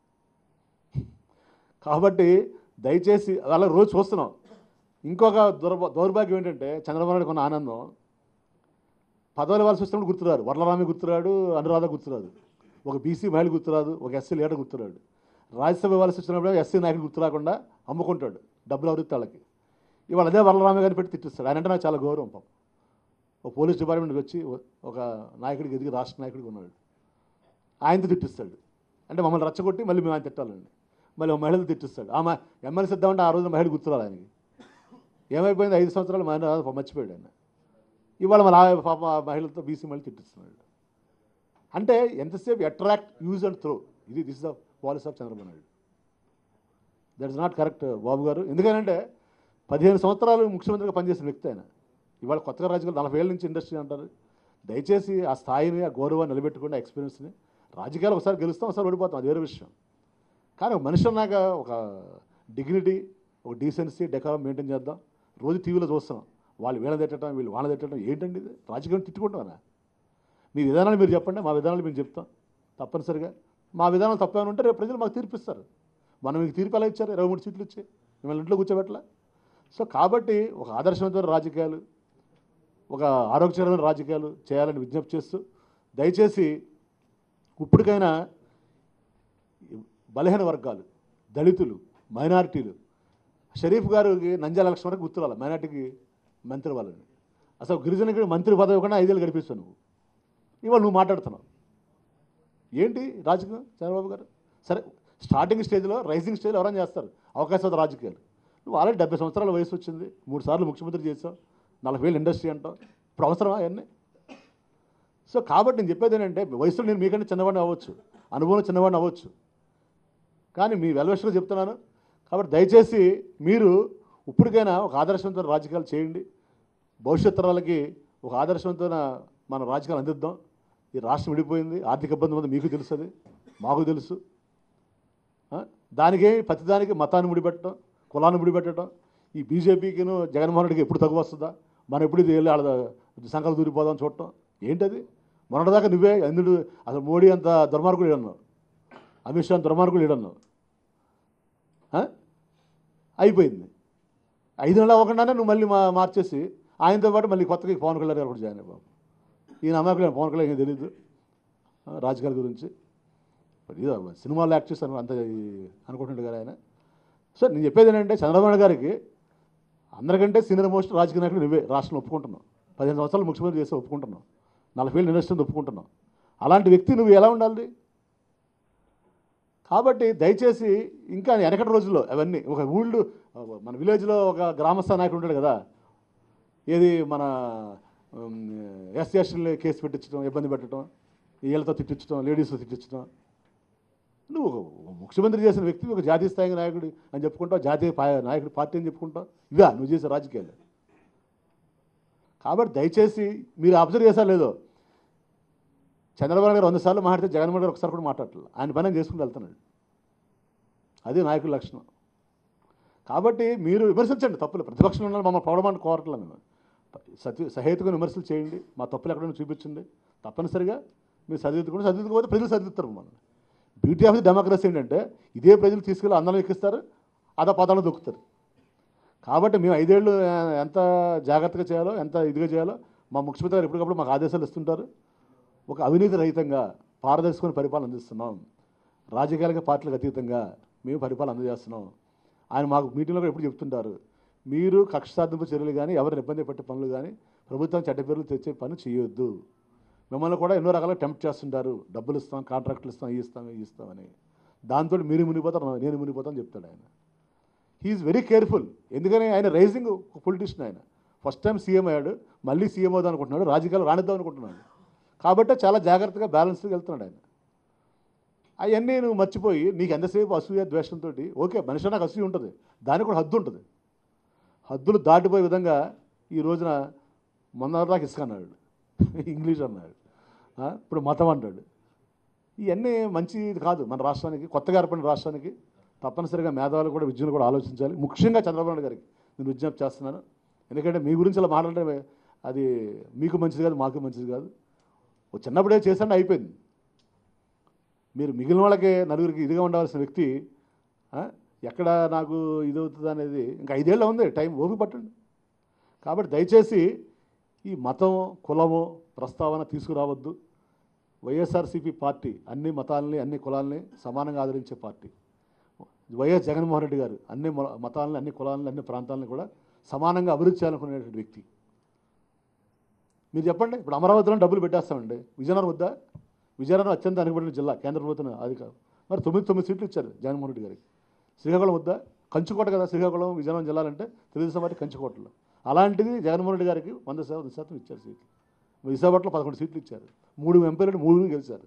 కాబట్టి దయచేసి అలా రోజు చూస్తున్నాం ఇంకొక దుర్భ దౌర్భాగ్యం ఏంటంటే చంద్రబాబు నాయుడు కొన్న ఆనందం పదవులు ఇవ్వాల్సి వచ్చినప్పుడు గుర్తురాడు వరలరామి గుర్తురాడు అనురాధ గుర్తురాదు ఒక బీసీ మహిళ గుర్తురాదు ఒక ఎస్సీ లీడర్ గుర్తురాడు రాజ్యసభ ఇవ్వాల్సి వచ్చినప్పుడు ఎస్సీ నాయకుడు గుర్తురాకుండా అమ్ముకుంటాడు డబ్బులు ఎవరికి వాళ్ళకి ఇవాళ అదే వరలరామి గారిని పెట్టి తిట్టిస్తాడు ఆయన అంటే నాకు చాలా గౌరవం పాపం ఒక పోలీస్ డిపార్ట్మెంట్కి వచ్చి ఒక నాయకుడికి ఎదిగి రాష్ట్ర నాయకుడికి ఉన్నాడు ఆయనతో తిట్టిస్తాడు అంటే మమ్మల్ని రచ్చగొట్టి మళ్ళీ మేము ఆయన తిట్టాలండి మళ్ళీ ఒక మహిళలు తిట్టిస్తాడు ఆమె ఎమ్మెల్సీ ఇద్దామంటే ఆ రోజు మహిళ గుర్తురాలి ఆయనకి ఏమైపోయింది ఐదు సంవత్సరాలు మహిళ మర్చిపోయాడు ఆయన ఇవాళ మన ఆ పాప ఆ మహిళలతో బీసీ మళ్ళీ తిట్టిస్తున్నాడు అంటే ఎంతసేపు అట్రాక్ట్ యూజ్ అండ్ త్రో ఇది this the policy of Chandrababu Naidu that is not correct Babu garu ఎందుకంటే పదిహేను సంవత్సరాలు ముఖ్యమంత్రిగా పనిచేసిన వ్యక్తి ఆయన ఇవాళ కొత్తగా రాజకీయాలు నలభై ఏళ్ళ నుంచి ఇండస్ట్రీ అంటారు దయచేసి ఆ స్థాయిని ఆ గౌరవాన్ని నిలబెట్టుకుని ఆ ఎక్స్పీరియన్స్ని రాజకీయాలు ఒకసారి గెలుస్తాం ఒకసారి ఓడిపోతాం అది వేరే విషయం కానీ ఒక మనిషి అన్నాక ఒక డిగ్నిటీ ఒక డీసెన్సీ డెకారం మెయింటైన్ చేద్దాం రోజు టీవీలో చూస్తున్నాం వాళ్ళు వీళ్ళ తిట్టడం వీళ్ళు వాళ్ళ తిట్టడం ఏంటండి ఇది రాజకీయం తిట్టుకుంటామనా మీ విధానాలు మీరు చెప్పండి మా విధానాలు మేము చెప్తాం తప్పనిసరిగా మా విధానాలు తప్పేమైనా ఉంటే రేపు ప్రజలు మాకు తీర్పిస్తారు మనం మీకు తీర్పు ఎలా ఇచ్చారు ఇరవై మూడు సీట్లు ఇచ్చి మిమ్మల్ని ఇంట్లో కూర్చోబెట్టలా సో కాబట్టి ఒక ఆదర్శవంతమైన రాజకీయాలు ఒక ఆరోగ్యకరమైన రాజకీయాలు చేయాలని విజ్ఞప్తి చేస్తూ దయచేసి ఇప్పటికైనా బలహీన వర్గాలు దళితులు మైనారిటీలు షరీఫ్ గారికి నంద్యాల ఎలక్షన్ వరకు గుర్తురాలి మైనార్టీకి మంత్రి వాళ్ళని అసలు గిరిజనకి మంత్రి పదవి ఇవ్వకుండా ఐదేళ్ళు గడిపిస్తావు నువ్వు ఇవాళ నువ్వు మాట్లాడుతున్నావు ఏంటి రాజకీయం చంద్రబాబు గారు సరే స్టార్టింగ్ స్టేజ్లో రైజింగ్ స్టేజ్లో ఎవరైనా చేస్తారు అవకాశాలు రాజకీయాలు నువ్వు ఆల్రెడీ డెబ్బై సంవత్సరాల వయసు వచ్చింది మూడు సార్లు ముఖ్యమంత్రి చేసావు నలభై వేలు ఇండస్ట్రీ అంటావు ఇప్పుడు అవసరమా అవన్నీ సో కాబట్టి నేను చెప్పేది ఏంటంటే వయసులో నేను మీకంటే చిన్నవాడిని అవ్వచ్చు అనుభవం చిన్నవాడిని అవ్వచ్చు కానీ మీ వెల్వేషన్గా చెప్తున్నాను కాబట్టి దయచేసి మీరు ఇప్పటికైనా ఒక ఆదర్శవంతమైన రాజకీయాలు చేయండి భవిష్యత్ తరాలకి ఒక ఆదర్శవంతమైన మన రాజకీయాలు అందిద్దాం ఈ రాష్ట్రం విడిపోయింది ఆర్థిక ఇబ్బంది ఉంది మీకు తెలుసు అది మాకు తెలుసు ఆ? దానికే ప్రతిదానికి మతాన్ని ముడిపెట్టడం కులాన్ని ముడిపెట్టడం ఈ బీజేపీకిను జగన్మోహన్ రెడ్డికి ఎప్పుడు తగ్గు వస్తుందా మనం ఎప్పుడు ఇది వెళ్ళి వాళ్ళ సంకల్ప దూరిపోదాం చూడటం ఏంటది మొన్నటిదాకా నువ్వే అందుడు అసలు మోడీ అంత దుర్మార్గుడు అన్నావు అమిత్ షా అంత దుర్మార్గుడు ఈడన్నావు ఆ? అయిపోయింది ఐదు నెలలు అవ్వకుండానే నువ్వు మళ్ళీ మా మార్చేసి ఆయనతో పాటు మళ్ళీ కొత్తగా ఈ పవన్ కళ్యాణ్ గారు కూడా జాయిన్ అయ్యి బాబు ఈయన అమాయకులు పవన్ కళ్యాణ్ ఏం తెలియదు ఆ, రాజకీయాల గురించి మరి ఇదో సినిమాలో యాక్ట్ చేస్తాను అంత ఈ- అనుకుంటుండే కదా ఆయన సో నేను చెప్పేది ఏంటంటే చంద్రబాబు నాయుడు గారికి అందరికంటే సీనియర్ మోస్ట్ రాజకీయ నాయకుడు నువ్వే రాష్ట్రంలో ఒప్పుకుంటున్నావు పదిహేను సంవత్సరాలు ముఖ్యమంత్రి చేస్తే ఒప్పుకుంటున్నావు నలభై ఏళ్ళు ఇండస్ట్రీ ఒప్పుకుంటున్నావు అలాంటి వ్యక్తి నువ్వు ఎలా ఉండాలి కాబట్టి దయచేసి ఇంకా వెనకటి రోజుల్లో అవన్నీ ఒక ఊళ్ళు మన విలేజ్లో ఒక గ్రామస్థ నాయకుడు ఉంటాడు కదా ఏది మన ఎస్సీ ఎస్టీని కేసు పెట్టించడం ఇబ్బంది పెట్టడం వీళ్ళతో తిట్టించడం లేడీస్తో తిట్టించడం నువ్వు ఒక ముఖ్యమంత్రి చేసిన వ్యక్తి ఒక జాతీయ స్థాయి నాయకుడు అని చెప్పుకుంటావు జాతీయ పా- నాయకుడి పార్టీ అని చెప్పుకుంటావు ఇవా నువ్వు చేసే రాజకీయాలు కాబట్టి దయచేసి మీరు అబ్జర్వ్ చేశారు లేదో చంద్రబాబు గారు వంద సార్లు మాట్లాడితే జగన్మోహన్ గారు ఒకసారి కూడా మాట్లాడలేదు ఆయన పని ఆయన చేసుకుంటూ వెళ్తున్నాడు అది నాయకుల లక్షణం కాబట్టి మీరు విమర్శించండి తప్పులు ప్రతిపక్షంలో ఉన్న మమ్మల్ని పొగడమని కోరట్లేదు మేము సత్య సహేతుగా విమర్శలు చేయండి మా తప్పులు ఎక్కడైనా చూపించండి తప్పనిసరిగా మీరు చదివించుకుంటే చదివించుకోకపోతే ప్రజలు చదివిస్తారు మనల్ని బ్యూటీ ఆఫ్ ది డెమోక్రసీ ఏంటంటే ఇదే ప్రజలు తీసుకెళ్ళి అందరం ఎక్కిస్తారు అదో పదాలను దొక్కుతారు కాబట్టి మేము ఐదేళ్ళు ఆ, ఎంత జాగ్రత్తగా చేయాలో ఎంత ఇదిగా చేయాలో మా ముఖ్యమంత్రి గారు ఎప్పటికప్పుడు మాకు ఆదేశాలు ఇస్తుంటారు ఒక అవినీతి రహితంగా పారదర్శకమైన పరిపాలన అందిస్తున్నాం రాజకీయాలకు పార్టీలకు అతీతంగా మేము పరిపాలన అందజేస్తున్నాం ఆయన మాకు మీటింగ్లో కూడా ఎప్పుడు చెప్తుంటారు మీరు కక్ష సాధింపు చర్యలు కానీ ఎవరిని ఇబ్బంది పెట్టే పనులు కానీ ప్రభుత్వం చెడ్డ పేర్లు తెచ్చే పని చేయొద్దు మిమ్మల్ని కూడా ఎన్నో రకాలుగా టెంప్ట్ చేస్తుంటారు డబ్బులు ఇస్తాం కాంట్రాక్టులు ఇస్తాం ఇవి ఇస్తాం ఇవి ఇస్తామని దాంతో మీరు మునిగిపోతారు నేను మునిగిపోతాను చెప్తాడు ఆయన హీఈస్ వెరీ కేర్ఫుల్ ఎందుకని ఆయన రైజింగ్ ఒక పొలిటీషియన్ ఆయన ఫస్ట్ టైం సీఎం అయ్యాడు మళ్ళీ సీఎం అవుదాం అనుకుంటున్నాడు రాజకీయాలు రానిద్దాం అనుకుంటున్నాడు కాబట్టి చాలా జాగ్రత్తగా బ్యాలెన్స్గా వెళ్తున్నాడు ఆయన అవన్నీ నువ్వు మర్చిపోయి నీకు ఎంతసేపు అసూయ ద్వేషంతో ఓకే మనిషి నాకు అసూయ ఉంటుంది దానికి కూడా హద్దు ఉంటుంది హద్దులు దాటిపోయే విధంగా ఈ రోజున మొన్న దాకా ఇసుక అన్నాడు ఇంగ్లీష్ అన్నాడు ఆ, ఇప్పుడు మతం అంటాడు ఇవన్నీ మంచి కాదు మన రాష్ట్రానికి కొత్తగా ఏర్పడిన రాష్ట్రానికి తప్పనిసరిగా మేధావులు కూడా విద్యను కూడా ఆలోచించాలి ముఖ్యంగా చంద్రబాబు నాయుడు గారికి నేను విజ్ఞప్తి చేస్తున్నాను ఎందుకంటే మీ గురించి అలా మాట్లాడటం అది మీకు మంచిది కాదు మాకు మంచిది కాదు ఓ చిన్నప్పుడే చేశాను అయిపోయింది మీరు మిగిలిన వాళ్ళకి నలుగురికి ఇదిగా ఉండవలసిన వ్యక్తి ఆ, ఎక్కడ నాకు ఇది అవుతుంది అనేది ఇంకా ఐదేళ్ళు ఉంది టైం ఓపిక పట్టండి కాబట్టి దయచేసి ఈ మతం కులము ప్రస్తావన తీసుకురావద్దు వైఎస్ఆర్సీపీ పార్టీ అన్ని మతాలని అన్ని కులాలని సమానంగా ఆదరించే పార్టీ వైఎస్ జగన్మోహన్ రెడ్డి గారు అన్ని మొ- మతాలని అన్ని కులాలని అన్ని ప్రాంతాలని కూడా సమానంగా అభివృద్ధి చేయాలనుకునేటువంటి వ్యక్తి మీరు చెప్పండి ఇప్పుడు అమరావతిలో డబ్బులు పెట్టేస్తామండి విజయనగరం వద్దా విజయనగరం అత్యంత వెనుకబడిన జిల్లా కేంద్ర ప్రభుత్వం అది కాదు మరి తొమ్మిది తొమ్మిది సీట్లు ఇచ్చారు జగన్మోహన్ రెడ్డి గారికి శ్రీకాకుళం వద్దా కంచుకోట కదా శ్రీకాకుళం విజయనగరం జిల్లాలంటే తెలుగుదేశం పార్టీ కంచుకోటలో అలాంటిది జగన్మోహన్ రెడ్డి గారికి వంద శాతం వంద శాతం ఇచ్చారు సీట్లు విశాఖపట్నంలో పదకొండు సీట్లు ఇచ్చారు మూడు ఎంపీలు మూడు గెలిచారు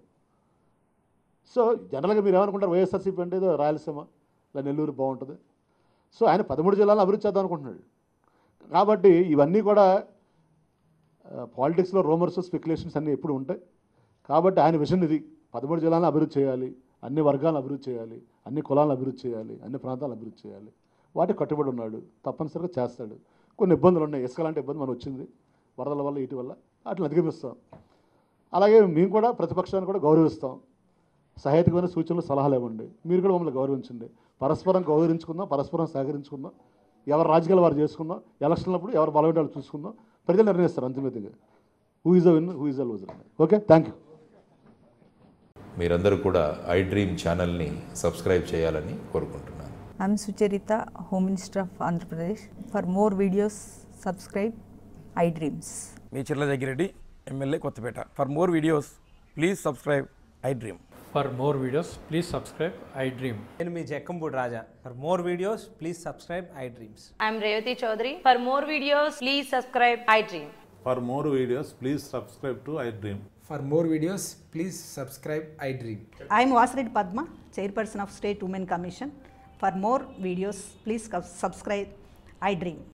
సో జనరల్గా మీరు ఏమనుకుంటారు వైఎస్ఆర్సీపీ అంటే ఏదో రాయలసీమ లేదా నెల్లూరు బాగుంటుంది సో ఆయన పదమూడు జిల్లాలు అభివృద్ధి చేద్దాం అనుకుంటున్నాడు కాబట్టి ఇవన్నీ కూడా పాలిటిక్స్లో రోమర్స్ స్పెక్యులేషన్స్ అన్నీ ఎప్పుడు ఉంటాయి కాబట్టి ఆయన విజన్ ఇది పదమూడు జిల్లాలను అభివృద్ధి చేయాలి అన్ని వర్గాలను అభివృద్ధి చేయాలి అన్ని కులాలను అభివృద్ధి చేయాలి అన్ని ప్రాంతాలను అభివృద్ధి చేయాలి వాటికి కట్టుబడి ఉన్నాడు తప్పనిసరిగా చేస్తాడు కొన్ని ఇబ్బందులు ఉన్నాయి ఇసుక లాంటి ఇబ్బంది మనకు వచ్చింది వరదల వల్ల ఇటు వల్ల వాటిని అధిగమిస్తాం అలాగే మేము కూడా ప్రతిపక్షాన్ని కూడా గౌరవిస్తాం సహాయకమైన సూచనలు సలహాలు ఇవ్వండి మీరు కూడా మమ్మల్ని గౌరవించండి పరస్పరం గౌరవించుకుందాం పరస్పరం సహకరించుకుందాం ఎవరు రాజకీయాలు వారు చేసుకుందాం ఎలక్షన్లప్పుడు ఎవరు బలమైన చూసుకుందాం ప్రజలు నిర్ణయిస్తారు అంతిమతిగా who is the win who is the loser okay thank you
మీరందరూ కూడా ఐ డ్రీమ్ ఛానల్ని సబ్స్క్రైబ్ చేయాలని కోరుకుంటున్నాను
I'm Sucharita, Home Minister of Andhra Pradesh. For more videos, subscribe iDreams.
మీ Chirla Jaggireddy MLA Kothapeta for more videos please subscribe I dream
For more videos, please subscribe I Dream.
నేను మీ Jakkampudi Raja for more videos please subscribe I dreams
I'm Revati Chaudhary. For more videos, please subscribe iDream.
For more videos, please subscribe to iDream.
For more videos, please subscribe iDream.
I am Vasireddy Padma, Chairperson of State Women Commission. For more videos, please subscribe iDream.